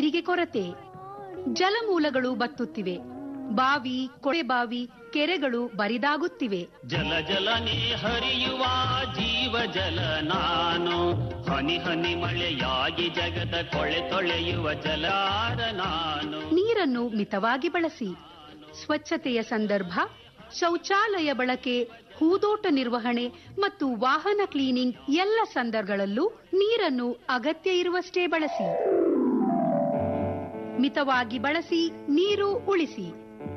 ಪೀಳಿಗೆ ಕೊರತೆ ಜಲಮೂಲಗಳು ಬತ್ತುತ್ತಿವೆ ಬಾವಿ ಕೊಳೆಬಾವಿ ಕೆರೆಗಳು ಬರಿದಾಗುತ್ತಿವೆ ಜಲ ಜಲನೆ ಹರಿಯುವ ಜೀವ ಜಲ ನಾನು ಹನಿ ಹನಿ ಮಳೆಯಾಗಿ ಜಗದ ಕೊಳೆ ತೊಳೆಯುವ ಜಲಾರ ನಾನು ನೀರನ್ನು ಮಿತವಾಗಿ ಬಳಸಿ ಸ್ವಚ್ಛತೆಯ ಸಂದರ್ಭ ಶೌಚಾಲಯ ಬಳಕೆ ಹೂದೋಟ ನಿರ್ವಹಣೆ ಮತ್ತು ವಾಹನ ಕ್ಲೀನಿಂಗ್ ಎಲ್ಲ ಸಂದರ್ಭಗಳಲ್ಲೂ ನೀರನ್ನು ಅಗತ್ಯ ಇರುವಷ್ಟೇ ಬಳಸಿ ಮಿತವಾಗಿ ಬಳಸಿ ನೀರು ಉಳಿಸಿ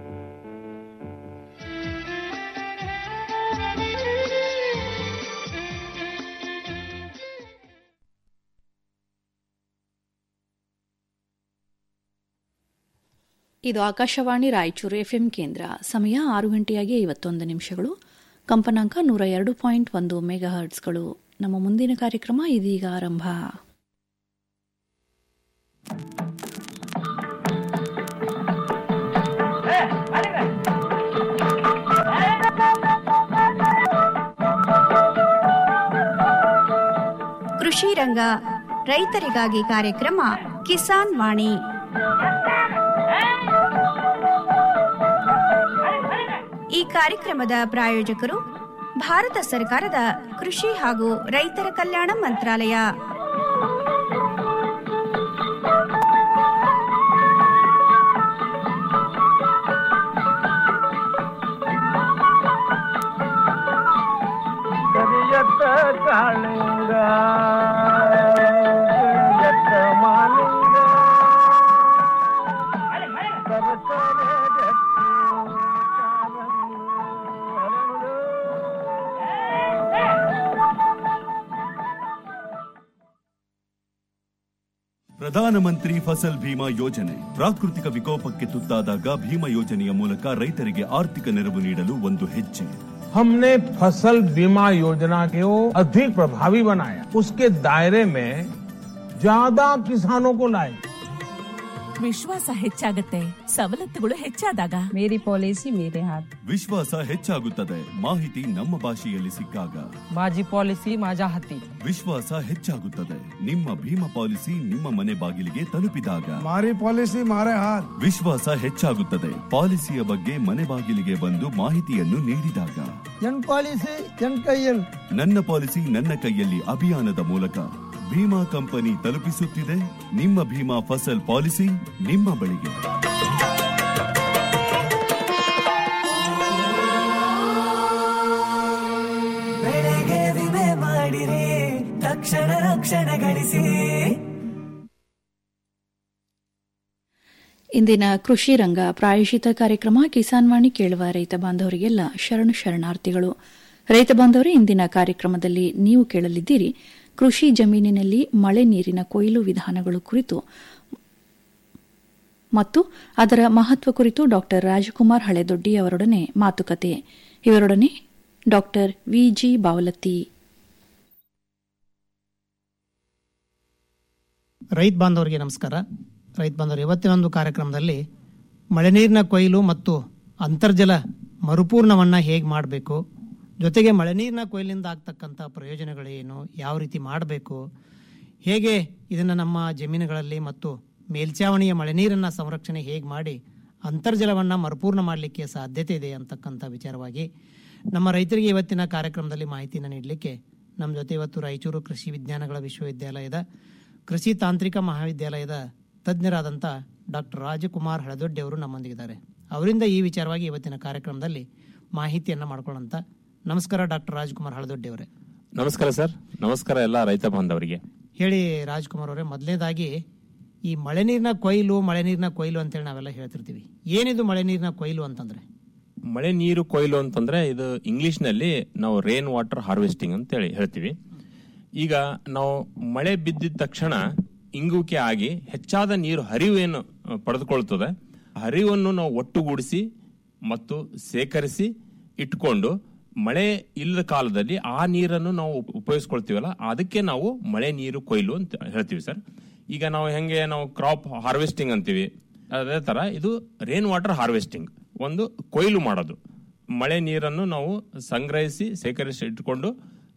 ಇದು ಆಕಾಶವಾಣಿ ರಾಯಚೂರು ಎಫ್ಎಂ ಕೇಂದ್ರ ಸಮಯ ಆರು ಗಂಟೆಯಾಗಿ ಐವತ್ತೊಂದು ನಿಮಿಷಗಳು ಕಂಪನಾಂಕ ನೂರ ಎರಡು ಪಾಯಿಂಟ್ ಒಂದು ಮೆಗಾ ಹರ್ಟ್ಸ್ಗಳು ನಮ್ಮ ಮುಂದಿನ ಕಾರ್ಯಕ್ರಮ ಇದೀಗ ಆರಂಭ ಕೃಷಿ ರಂಗ ರೈತರಿಗಾಗಿ ಕಾರ್ಯಕ್ರಮ ಕಿಸಾನ್ ವಾಣಿ ಈ ಕಾರ್ಯಕ್ರಮದ ಪ್ರಾಯೋಜಕರು ಭಾರತ ಸರ್ಕಾರದ ಕೃಷಿ ಹಾಗೂ ರೈತರ ಕಲ್ಯಾಣ ಮಂತ್ರಾಲಯ ಕರಿಯತ್ತ ಕಾಳಿಂಗ ಕರಿಯತ್ತ ಮಾಲಿಂಗ ಸರಸರ ಜಟ್ಟಿ ಕಾರಂಗಿ ಹರಳು. ಪ್ರಧಾನಮಂತ್ರಿ ಫಸಲ್ ಭೀಮಾ ಯೋಜನೆ ಪ್ರಾಕೃತಿಕ ವಿಕೋಪಕ್ಕೆ ತುತ್ತಾದಾಗ ಭೀಮಾ ಯೋಜನೆಯ ಮೂಲಕ ರೈತರಿಗೆ ಆರ್ಥಿಕ ನೆರವು ನೀಡಲು ಒಂದು ಹೆಜ್ಜೆ हमने फसल बीमा योजना को अधिक प्रभावी बनाया उसके दायरे में ज्यादा किसानों को लाए ವಿಶ್ವಾಸ ಹೆಚ್ಚಾಗತ್ತೆ ಸವಲತ್ತುಗಳು ಹೆಚ್ಚಾದಾಗ मेरी पॉलिसी मेरे हाथ ವಿಶ್ವಾಸ ಹೆಚ್ಚಾಗುತ್ತದೆ ಮಾಹಿತಿ ನಮ್ಮ ಭಾಷೆಯಲ್ಲಿ ಸಿಕ್ಕಾಗ माझी पॉलिसी माझ्या हाती ವಿಶ್ವಾಸ ಹೆಚ್ಚಾಗುತ್ತದೆ ನಿಮ್ಮ ಭೀಮಾ ಪಾಲಿಸಿ ನಿಮ್ಮ ಮನೆ ಬಾಗಿಲಿಗೆ ತಲುಪಿದಾಗ મારી પોલિસી મારે હાથ ವಿಶ್ವಾಸ ಹೆಚ್ಚಾಗುತ್ತದೆ ಪಾಲಿಸಿಯ ಬಗ್ಗೆ ಮನೆ ಬಾಗಿಲಿಗೆ ಬಂದು ಮಾಹಿತಿಯನ್ನು ನೀಡಿದಾಗ જન પોલિસી જન કૈયલ ನನ್ನ ಪಾಲಿಸಿ ನನ್ನ ಕೈಯಲ್ಲಿ ಅಭಿಯಾನದ ಮೂಲಕ ಭೀಮಾ ಕಂಪನಿ ತಲುಪಿಸುತ್ತಿದೆ ನಿಮ್ಮ ಭೀಮಾ ಫಸಲ್ ಪಾಲಿಸಿ ನಿಮ್ಮ ಬಳಿಗೆ ಬೆಳೆಗೆ ವಿಮೆ ಮಾಡಿರಿ ತಕ್ಷಣ ರಕ್ಷಣೆ ಗಳಿಸಿ ಇಂದಿನ ಕೃಷಿ ರಂಗ ಪ್ರಾಯಶಿತ ಕಾರ್ಯಕ್ರಮ ಕಿಸಾನ್ ವಾಣಿ ಕೇಳುವ ರೈತ ಬಾಂಧವರಿಗೆಲ್ಲ ಶರಣು ಶರಣಾರ್ಥಿಗಳು ರೈತ ಬಾಂಧವರೇ ಇಂದಿನ ಕಾರ್ಯಕ್ರಮದಲ್ಲಿ ನೀವು ಕೇಳಲಿದ್ದೀರಿ ಕೃಷಿ ಜಮೀನಿನಲ್ಲಿ ಮಳೆ ನೀರಿನ ಕೊಯ್ಲು ವಿಧಾನಗಳು ಕುರಿತು ಮತ್ತು ಅದರ ಮಹತ್ವ ಕುರಿತು ಡಾಕ್ಟರ್ ರಾಜಕುಮಾರ್ ಹಳೆದೊಡ್ಡಿ ಅವರೊಡನೆ ಮಾತುಕತೆ ಇವರೊಡನೆ ಡಾಕ್ಟರ್ ವಿಜಿ ಬಾವಲತ್ತಿ ರೈತ ಬಾಂಧವರಿಗೆ ನಮಸ್ಕಾರ ರೈತ ಬಾಂಧವರು ಇವತ್ತಿನ ಒಂದು ಕಾರ್ಯಕ್ರಮದಲ್ಲಿ ಮಳೆ ನೀರಿನ ಕೊಯ್ಲು ಮತ್ತು ಅಂತರ್ಜಲ ಮರುಪೂರ್ಣವನ್ನು ಹೇಗೆ ಮಾಡಬೇಕು ಜೊತೆಗೆ ಮಳೆ ನೀರಿನ ಕೊಯ್ಲಿಂದ ಆಗ್ತಕ್ಕಂಥ ಪ್ರಯೋಜನಗಳೇನು ಯಾವ ರೀತಿ ಮಾಡಬೇಕು ಹೇಗೆ ಇದನ್ನು ನಮ್ಮ ಜಮೀನುಗಳಲ್ಲಿ ಮತ್ತು ಮೇಲ್ಚಾವಣಿಯ ಮಳೆ ನೀರನ್ನು ಸಂರಕ್ಷಣೆ ಹೇಗೆ ಮಾಡಿ ಅಂತರ್ಜಲವನ್ನು ಮರುಪೂರ್ಣ ಮಾಡಲಿಕ್ಕೆ ಸಾಧ್ಯತೆ ಇದೆ ಅಂತಕ್ಕಂಥ ವಿಚಾರವಾಗಿ ನಮ್ಮ ರೈತರಿಗೆ ಇವತ್ತಿನ ಕಾರ್ಯಕ್ರಮದಲ್ಲಿ ಮಾಹಿತಿಯನ್ನು ನೀಡಲಿಕ್ಕೆ ನಮ್ಮ ಜೊತೆ ಇವತ್ತು ರಾಯಚೂರು ಕೃಷಿ ವಿಜ್ಞಾನಗಳ ವಿಶ್ವವಿದ್ಯಾಲಯದ ಕೃಷಿ ತಾಂತ್ರಿಕ ಮಹಾವಿದ್ಯಾಲಯದ ತಜ್ಞರಾದಂಥ ಡಾಕ್ಟರ್ ರಾಜಕುಮಾರ್ ಹಳದೊಡ್ಡಿ ಅವರು ನಮ್ಮೊಂದಿಗಿದ್ದಾರೆ ಅವರಿಂದ ಈ ವಿಚಾರವಾಗಿ ಇವತ್ತಿನ ಕಾರ್ಯಕ್ರಮದಲ್ಲಿ ಮಾಹಿತಿಯನ್ನು ಮಾಡ್ಕೊಳ್ಳೋಂಥ ನಮಸ್ಕಾರ ಡಾಕ್ಟರ್ ರಾಜ್ಕುಮಾರ್ ಹಳದೊಡ್ಡಿ ಅವರೇ ನಮಸ್ಕಾರ ಸರ್ ನಮಸ್ಕಾರ ಎಲ್ಲ ರೈತ ಬಾಂಧವರಿಗೆ ಹೇಳಿ ರಾಜ್ಕುಮಾರ್ ಅವರೇ ಮೊದಲನೇದಾಗಿ ಈ ಮಳೆ ನೀರಿನ ಕೊಯ್ಲು ಮಳೆ ನೀರಿನ ಕೊಯ್ಲು ಅಂತೇಳಿ ನಾವೆಲ್ಲ ಹೇಳ್ತಿರ್ತೀವಿ ಏನಿದು ಮಳೆ ನೀರಿನ ಕೊಯ್ಲು ಅಂತಂದ್ರೆ ಮಳೆ ನೀರು ಕೊಯ್ಲು ಅಂತಂದ್ರೆ ಇದು ಇಂಗ್ಲಿಷ್ ನಲ್ಲಿ ನಾವು ರೇನ್ ವಾಟರ್ ಹಾರ್ವೆಸ್ಟಿಂಗ್ ಅಂತ ಹೇಳಿ ಹೇಳ್ತೀವಿ ಈಗ ನಾವು ಮಳೆ ಬಿದ್ದಿದ ತಕ್ಷಣ ಇಂಗುವಿಕೆ ಆಗಿ ಹೆಚ್ಚಾದ ನೀರು ಹರಿವು ಏನು ಅ, ಪಡೆದುಕೊಳ್ತದೆ ಹರಿವನ್ನು ನಾವು ಒಟ್ಟುಗೂಡಿಸಿ ಮತ್ತು ಸೇಕರಿಸಿ ಇಟ್ಕೊಂಡು ಮಳೆ ಇಲ್ಲದ ಕಾಲದಲ್ಲಿ ಆ ನೀರನ್ನು ನಾವು ಉಪ- ಉಪಯೋಗಿಸ್ಕೊಳ್ತೀವಲ್ಲ ಅದಕ್ಕೆ ನಾವು ಮಳೆ ನೀರು ಕೊಯ್ಲು ಅಂತ ಹೇಳ್ತೀವಿ ಸರ್ ಈಗ ನಾವು ಹೆಂಗೆ ನಾವು ಕ್ರಾಪ್ ಹಾರ್ವೆಸ್ಟಿಂಗ್ ಅಂತೀವಿ ಅದೇ ತರ ಇದು ರೇನ್ ವಾಟರ್ ಹಾರ್ವೆಸ್ಟಿಂಗ್ ಒಂದು ಕೊಯ್ಲು ಮಾಡೋದು ಮಳೆ ನೀರನ್ನು ನಾವು ಸಂಗ್ರಹಿಸಿ ಸೇಕರಿಸಿ ಇಟ್ಕೊಂಡು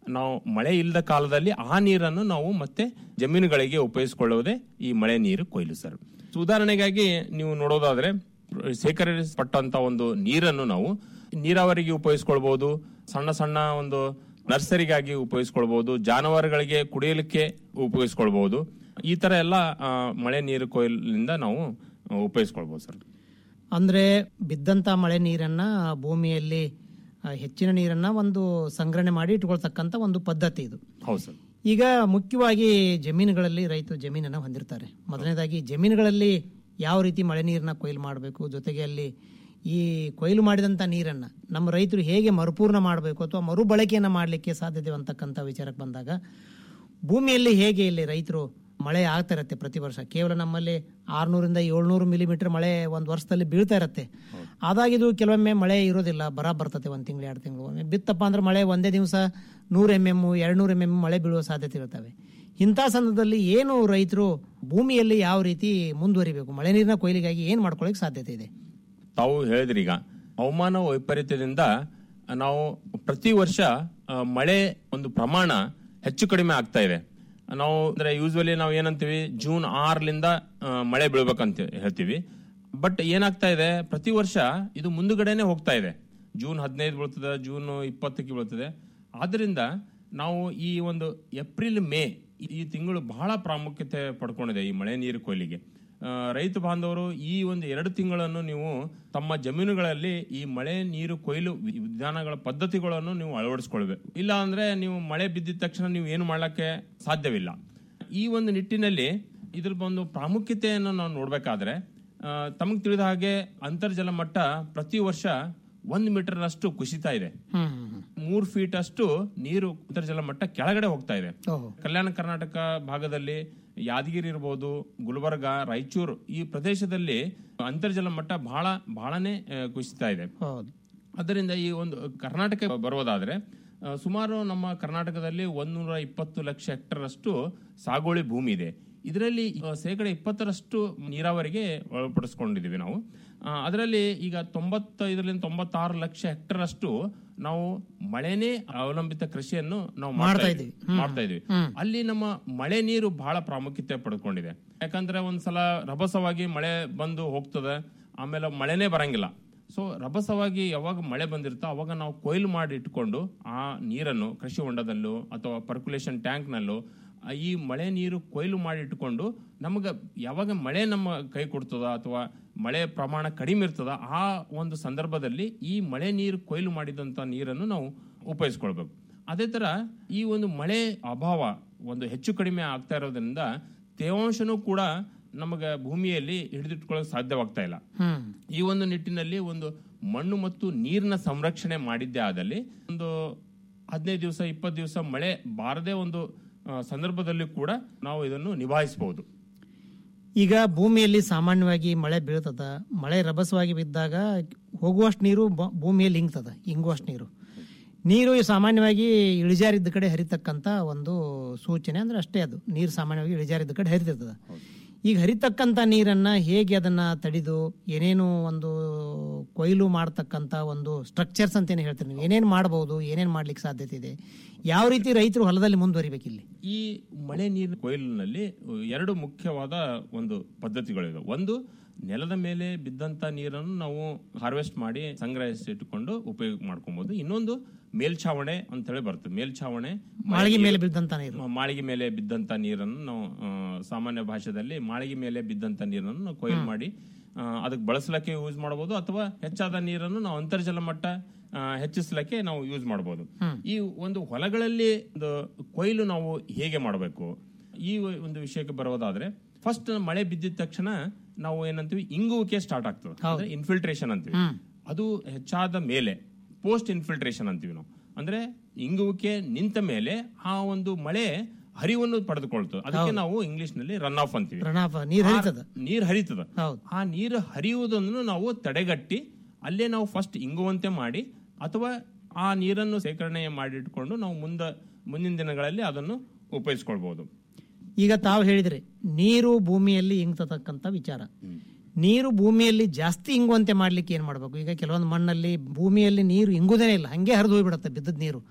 ನಾವು ಮಳೆ ಇಲ್ಲದ ಕಾಲದಲ್ಲಿ ಆ ನೀರನ್ನು ನಾವು ಮತ್ತೆ ಜಮೀನುಗಳಿಗೆ ಉಪಯೋಗಿಸಿಕೊಳ್ಳುವುದೇ ಈ ಮಳೆ ನೀರು ಕೊಯ್ಲು ಸರ್ ಉದಾಹರಣೆಗಾಗಿ ನೀವು ನೋಡೋದಾದ್ರೆ ಸೇಕರಿಸಲ್ಪಟ್ಟಂತ ಒಂದು ನೀರನ್ನು ನಾವು ನೀರಾವರಿಗೆ ಉಪಯೋಗಿಸ್ಕೊಳ್ಬಹುದು ಸಣ್ಣ ಸಣ್ಣ ಒಂದು ನರ್ಸರಿಗಾಗಿ ಉಪಯೋಗಿಸ್ಕೊಳ್ಬಹುದು ಜಾನುವಾರುಗಳಿಗೆ ಕುಡಿಯಲಿಕ್ಕೆ ಉಪಯೋಗಿಸ್ಕೊಳ್ಬಹುದು ಈ ತರ ಎಲ್ಲ ಆ, ಮಳೆ ನೀರು ಕೊಯ್ಲಿನಿಂದ ನಾವು ಆ, ಉಪಯೋಗಿಸ್ಕೊಳ್ಬಹುದು ಸರ್ ಅಂದ್ರೆ ಬಿದ್ದಂತ ಮಳೆ ನೀರನ್ನ ಭೂಮಿಯಲ್ಲಿ ಆ, ಹೆಚ್ಚಿನ ನೀರನ್ನ ಒಂದು ಸಂಗ್ರಹಣೆ ಮಾಡಿ ಇಟ್ಕೊಳ್ತಕ್ಕಂತ ಒಂದು ಪದ್ಧತಿ ಇದು ಹೌದು ಸರ್ ಈಗ ಮುಖ್ಯವಾಗಿ ಜಮೀನುಗಳಲ್ಲಿ ರೈತರು ಜಮೀನನ್ನ ಹೊಂದಿರ್ತಾರೆ ಮೊದಲನೇದಾಗಿ ಜಮೀನುಗಳಲ್ಲಿ ಯಾವ ರೀತಿ ಮಳೆ ನೀರನ್ನ ಕೊಯ್ಲು ಮಾಡಬೇಕು ಜೊತೆಗೆ ಅಲ್ಲಿ ಈ ಕೊಯ್ಲು ಮಾಡಿದಂತ ನೀರನ್ನ ನಮ್ಮ ರೈತರು ಹೇಗೆ ಮರುಪೂರ್ಣ ಮಾಡಬೇಕು ಅಥವಾ ಮರುಬಳಕೆಯನ್ನ ಮಾಡಲಿಕ್ಕೆ ಸಾಧ್ಯತೆ ಅಂತಕ್ಕಂಥ ವಿಚಾರಕ್ಕೆ ಬಂದಾಗ ಭೂಮಿಯಲ್ಲಿ ಹೇಗೆ ಇಲ್ಲಿ ರೈತರು ಮಳೆ ಆಗ್ತಾ ಇರತ್ತೆ ಪ್ರತಿ ವರ್ಷ ಕೇವಲ ನಮ್ಮಲ್ಲಿ ಆರ್ನೂರಿಂದ ಏಳ್ನೂರು ಮಿಲಿಮೀಟರ್ ಮಳೆ ಒಂದು ವರ್ಷದಲ್ಲಿ ಬೀಳ್ತಾ ಇರತ್ತೆ ಆದಾಗಿದು ಕೆಲವೊಮ್ಮೆ ಮಳೆ ಇರೋದಿಲ್ಲ ಬರ ಬರ್ತದೆ ಒಂದು ತಿಂಗಳು ಎರಡು ತಿಂಗಳು ಒಮ್ಮೆ ಬಿತ್ತಪ್ಪ ಅಂದ್ರೆ ಮಳೆ ಒಂದೇ ದಿವಸ ನೂರು ಎಮ್ ಎಮ್ ಎರಡು ನೂರು ಎಮ್ ಎಮ್ ಮಳೆ ಬೀಳುವ ಸಾಧ್ಯತೆ ಇರ್ತವೆ ಇಂಥ ಸಂದರ್ಭದಲ್ಲಿ ಏನು ರೈತರು ಭೂಮಿಯಲ್ಲಿ ಯಾವ ರೀತಿ ಮುಂದುವರಿಬೇಕು ಮಳೆ ನೀರಿನ ಕೊಯ್ಲಿಗಾಗಿ ಏನು ಮಾಡ್ಕೊಳ್ಳಿಕ್ಕೆ ಸಾಧ್ಯತೆ ಇದೆ ತಾವು ಹೇಳಿದ್ರಿ ಈಗ ಹವಾಮಾನ ವೈಪರೀತ್ಯದಿಂದ ನಾವು ಪ್ರತಿ ವರ್ಷ ಆ, ಮಳೆ ಒಂದು ಪ್ರಮಾಣ ಹೆಚ್ಚು ಕಡಿಮೆ ಆಗ್ತಾ ಇದೆ ನಾವು ಅಂದ್ರೆ ಯೂಸ್ವಲಿ ನಾವು ಏನಂತೀವಿ ಜೂನ್ ಆರ್ಲಿಂದ ಆ, ಮಳೆ ಬೀಳ್ಬೇಕಂತ ಹೇಳ್ತೀವಿ ಬಟ್ ಏನಾಗ್ತಾ ಇದೆ ಪ್ರತಿ ವರ್ಷ ಇದು ಮುಂದುಗಡೆನೆ ಹೋಗ್ತಾ ಇದೆ ಜೂನ್ ಹದಿನೈದು ಬೀಳ್ತದೆ ಜೂನ್ ಇಪ್ಪತ್ತಕ್ಕೆ ಬೀಳ್ತದೆ ಆದ್ರಿಂದ ನಾವು ಈ ಒಂದು ಏಪ್ರಿಲ್ ಮೇ ಈ- ಈ ತಿಂಗಳು ಬಹಳ ಪ್ರಾಮುಖ್ಯತೆ ಪಡ್ಕೊಂಡಿದೆ ಈ ಮಳೆ ನೀರು ಕೊಯ್ಲಿಗೆ ಆ, ರೈತ ಬಾಂಧವರು ಈ ಒಂದು ಎರಡು ತಿಂಗಳನ್ನು ನೀವು ತಮ್ಮ ಜಮೀನುಗಳಲ್ಲಿ ಈ ಮಳೆ ನೀರು ಕೊಯ್ಲು ವಿ- ವಿಧಾನಗಳ ಪದ್ಧತಿಗಳನ್ನು ನೀವು ಅಳವಡಿಸ್ಕೊಳ್ಬೇಕು ಇಲ್ಲ ಅಂದ್ರೆ ನೀವು ಮಳೆ ಬಿದ್ದಿದ ತಕ್ಷಣ ನೀವು ಏನು ಮಾಡ್ಲಿಕ್ಕೆ ಸಾಧ್ಯವಿಲ್ಲ ಈ ಒಂದು ನಿಟ್ಟಿನಲ್ಲಿ ಇದ್ರ ಒಂದು ಪ್ರಾಮುಖ್ಯತೆಯನ್ನು ನಾವು ನೋಡ್ಬೇಕಾದ್ರೆ ತಮಗೆ ತಿಳಿದ ಹಾಗೆ ಅಂತರ್ಜಲ ಮಟ್ಟ ಪ್ರತಿ ವರ್ಷ ಒಂದು ಮೀಟರ್ ಅಷ್ಟು ಕುಸಿತಾ ಇದೆ ಮೂರ್ ಫೀಟ್ ಅಷ್ಟು ನೀರು ಅಂತರ್ಜಲ ಮಟ್ಟ ಕೆಳಗಡೆ ಹೋಗ್ತಾ ಇದೆ ಕಲ್ಯಾಣ ಕರ್ನಾಟಕ ಭಾಗದಲ್ಲಿ ಯಾದಗಿರಿ ಇರ್ಬೋದು ಗುಲ್ಬರ್ಗ ರಾಯಚೂರು ಈ ಪ್ರದೇಶದಲ್ಲಿ ಅಂತರ್ಜಲ ಮಟ್ಟ ಬಹಳ ಬಹಳನೇ ಆ, ಕುಸಿತಾ ಇದೆ ಅದರಿಂದ ಈ ಒಂದು ಕರ್ನಾಟಕ ಬರುವುದಾದ್ರೆ ಆ, ಸುಮಾರು ನಮ್ಮ ಕರ್ನಾಟಕದಲ್ಲಿ ಒಂದೂರ ಇಪ್ಪತ್ತು ಲಕ್ಷ ಹೆಕ್ಟರ್ ಅಷ್ಟು ಸಾಗುವಳಿ ಭೂಮಿ ಇದೆ ಇದರಲ್ಲಿ ಆ, ಶೇಕಡ ಇಪ್ಪತ್ತರಷ್ಟು ನೀರಾವರಿಗೆ ಒಳಪಡಿಸ್ಕೊಂಡಿದ್ದೀವಿ ನಾವು ಆ, ಅದರಲ್ಲಿ ಈಗ ತೊಂಬತ್ತೈದರಿಂದ ತೊಂಬತ್ತಾರು ಲಕ್ಷ ಹೆಕ್ಟರ್ ಅಷ್ಟು ನಾವು ಮಳೆನೇ ಅವಲಂಬಿತ ಕೃಷಿಯನ್ನು ನಾವು ಮಾಡ್ತಾ ಮಾಡ್ತಾ ಇದ್ದೀವಿ. ಇದ್ದೀವಿ ಮಾಡ್ತಾ ಇದೀವಿ ಅಲ್ಲಿ ನಮ್ಮ ಮಳೆ ನೀರು ಬಹಳ ಪ್ರಾಮುಖ್ಯತೆ ಪಡ್ಕೊಂಡಿದೆ ಯಾಕಂದ್ರೆ ಒಂದ್ಸಲ ರಭಸವಾಗಿ ಮಳೆ ಬಂದು ಹೋಗ್ತದೆ ಆಮೇಲೆ ಮಳೆನೇ ಬರಂಗಿಲ್ಲ ಸೊ ರಭಸವಾಗಿ ಯಾವಾಗ ಮಳೆ ಬಂದಿರುತ್ತೋ ಅವಾಗ ನಾವು ಕೊಯ್ಲು ಮಾಡಿ ಇಟ್ಕೊಂಡು ಆ ನೀರನ್ನು ಕೃಷಿ ಹೊಂಡದಲ್ಲೂ ಅಥವಾ ಪರ್ಕ್ಯುಲೇಷನ್ ಟ್ಯಾಂಕ್ನಲ್ಲೂ ಆ ಈ ಮಳೆ ನೀರು ಕೊಯ್ಲು ಮಾಡಿ ಇಟ್ಕೊಂಡು ನಮಗೆ ಯಾವಾಗ ಮಳೆ ನಮ್ಮ ಕೈ ಕೊಡ್ತದ ಅಥವಾ ಮಳೆ ಪ್ರಮಾಣ ಕಡಿಮೆ ಇರ್ತದ ಆ ಒಂದು ಸಂದರ್ಭದಲ್ಲಿ ಈ ಮಳೆ ನೀರು ಕೊಯ್ಲು ಮಾಡಿದಂತ ನೀರನ್ನು ನಾವು ಉಪಯೋಗಿಸ್ಕೊಳ್ಬೇಕು ಅದೇ ತರ ಈ ಒಂದು ಮಳೆ ಅಭಾವ ಒಂದು ಹೆಚ್ಚು ಕಡಿಮೆ ಆಗ್ತಾ ಇರೋದ್ರಿಂದ ತೇವಾಂಶನೂ ಕೂಡ ನಮಗೆ ಭೂಮಿಯಲ್ಲಿ ಹಿಡಿದಿಟ್ಕೊಳ್ಳೋಕೆ ಸಾಧ್ಯವಾಗ್ತಾ ಇಲ್ಲ ಈ ಒಂದು ನಿಟ್ಟಿನಲ್ಲಿ ಒಂದು ಮಣ್ಣು ಮತ್ತು ನೀರಿನ ಸಂರಕ್ಷಣೆ ಮಾಡಿದ್ದೇ ಆದಲ್ಲಿ ಒಂದು ಹದಿನೈದು ದಿವಸ ಇಪ್ಪತ್ತು ದಿವಸ ಮಳೆ ಬಾರದೇ ಒಂದು ಆ, ಸಂದರ್ಭದಲ್ಲಿ ಕೂಡ ನಾವು ಇದನ್ನು ನಿಭಾಯಿಸಬಹುದು ಈಗ ಭೂಮಿಯಲ್ಲಿ ಸಾಮಾನ್ಯವಾಗಿ ಮಳೆ ಬೀಳ್ತದ ಮಳೆ ರಭಸವಾಗಿ ಬಿದ್ದಾಗ ಹೋಗುವಷ್ಟು ನೀರು ಬ- ಭೂಮಿಯಲ್ಲಿ ಇಂಗ್ತದ ಇಂಗುವಷ್ಟು ನೀರು ನೀರು ಸಾಮಾನ್ಯವಾಗಿ ಇಳಿಜಾರಿದ್ದ ಕಡೆ ಹರಿತಕ್ಕಂತ ಒಂದು ಸೂಚನೆ ಅಂದ್ರೆ ಅಷ್ಟೇ ಅದು ನೀರು ಸಾಮಾನ್ಯವಾಗಿ ಇಳಿಜಾರಿದ್ದ ಕಡೆ ಹರಿತಿರ್ತದ ಈಗ ಹರಿತಕ್ಕಂತ ನೀರನ್ನ ಹೇಗೆ ಅದನ್ನ ತಡಿದು ಏನೇನು ಒಂದು ಕೊಯ್ಲು ಮಾಡತಕ್ಕಂತ ಒಂದು ಸ್ಟ್ರಕ್ಚರ್ಸ್ ಅಂತ ಏನು ಹೇಳ್ತೀರಿ ನೀವು ಏನೇನು ಮಾಡಬಹುದು ಏನೇನು ಮಾಡ್ಲಿಕ್ಕೆ ಸಾಧ್ಯತೆ ಇದೆ ಯಾವ ರೀತಿ ರೈತರು ಹೊಲದಲ್ಲಿ ಮುಂದುವರಿಬೇಕು ಇಲ್ಲಿ ಈ ಮಳೆ ನೀರಿನ ಕೊಯ್ಲಿನಲ್ಲಿ ಎರಡು ಮುಖ್ಯವಾದ ಒಂದು ಪದ್ಧತಿಗಳಿವೆ ಒಂದು ನೆಲದ ಮೇಲೆ ಬಿದ್ದಂತ ನೀರನ್ನು ನಾವು ಹಾರ್ವೆಸ್ಟ್ ಮಾಡಿ ಸಂಗ್ರಹಿಸಿಟ್ಟುಕೊಂಡು ಉಪಯೋಗ ಮಾಡ್ಕೊಬಹುದು ಇನ್ನೊಂದು ಮೇಲ್ಛಾವಣೆ ಅಂತ ಹೇಳಿ ಬರ್ತದೆ ಮೇಲ್ಛಾವಣೆ ಮಾಳಿಗೆ ಮೇಲೆ ಬಿದ್ದಂತ ನೀರು ಮ- ಮಾಳಿಗೆ ಮೇಲೆ ಬಿದ್ದಂತ ನೀರನ್ನು ನಾವು ಆ, ಸಾಮಾನ್ಯ ಭಾಷೆಯಲ್ಲಿ ಮಾಳಿಗೆ ಮೇಲೆ ಬಿದ್ದಂತ ನೀರನ್ನು ನಾವು ಕೊಯ್ಲು ಮಾಡಿ ಆ, ಅದಕ್ಕೆ ಬಳಸಲಿಕ್ಕೆ ಯೂಸ್ ಮಾಡಬಹುದು ಅಥವಾ ಹೆಚ್ಚಾದ ನೀರನ್ನು ನಾವು ಅಂತರ್ಜಲ ಮಟ್ಟ ಆ, ಹೆಚ್ಚಿಸ್ಲಿಕ್ಕೆ ನಾವು ಯೂಸ್ ಮಾಡಬಹುದು ಈ ಒಂದು ಹೊಲಗಳಲ್ಲಿ ಒಂದು ಕೊಯ್ಲು ನಾವು ಹೇಗೆ ಮಾಡಬೇಕು ಈ ಒಂದು ವಿಷಯಕ್ಕೆ ಬರೋದಾದ್ರೆ ಫಸ್ಟ್ ಮಳೆ ಬಿದ್ದಿದ ತಕ್ಷಣ ನಾವು ಏನಂತೀವಿ ಇಂಗುವಿಕೆ ಸ್ಟಾರ್ಟ್ ಆಗ್ತದೆ ಅಂದ್ರೆ ಇನ್ಫಿಲ್ಟ್ರೇಷನ್ ಅಂತೀವಿ ಅದು ಹೆಚ್ಚಾದ ಮೇಲೆ ಪೋಸ್ಟ್ ಇನ್ಫಿಲ್ಟ್ರೇಷನ್ ಅಂತೀವಿ ನಾವು ಅಂದ್ರೆ ಇಂಗುವಿಕೆ ನಿಂತ ಮೇಲೆ ಆ ಒಂದು ಮಳೆ ಹರಿವನ್ನು ಪಡೆದುಕೊಳ್ತದೆ ಅದಕ್ಕೆ ನಾವು ಇಂಗ್ಲಿಷ್ ನಲ್ಲಿ ರನ್ ಆಫ್ ಅಂತೀವಿ ರನ್ ಆಫ್ ನೀರು ಹರಿತದ ಆ ನೀರು ಹರಿತದ ಆ ನೀರು ಹರಿಯುವುದನ್ನು ನಾವು ತಡೆಗಟ್ಟಿ ಅಲ್ಲೇ ನಾವು ಫಸ್ಟ್ ಇಂಗುವಂತೆ ಮಾಡಿ ಅಥವಾ ಆ ನೀರನ್ನು ಸೇಕರಣೆ ಮಾಡಿಟ್ಕೊಂಡು ನಾವು ಮುಂದ ಮುಂದಿನ ದಿನಗಳಲ್ಲಿ ಅದನ್ನು ಉಪಯೋಗಿಸ್ಕೊಳ್ಬಹುದು ಈಗ ತಾವು ಹೇಳಿದ್ರಿ ನೀರು ಭೂಮಿಯಲ್ಲಿ ಇಂಗ್ತತಕ್ಕಂತ ವಿಚಾರ ನೀರು ಭೂಮಿಯಲ್ಲಿ ಜಾಸ್ತಿ ಇಂಗುವಂತೆ ಮಾಡ್ಲಿಕ್ಕೆ ಏನ್ ಮಾಡ್ಬೇಕು ಈಗ ಕೆಲವೊಂದು ಮಣ್ಣಲ್ಲಿ ಭೂಮಿಯಲ್ಲಿ ನೀರು ಇಂಗುದೇ ಇಲ್ಲ ಹಂಗೆ ಹರಿದು ಹೋಗ್ಬಿಡುತ್ತೆ ಬಿದ್ದದ ನೀರು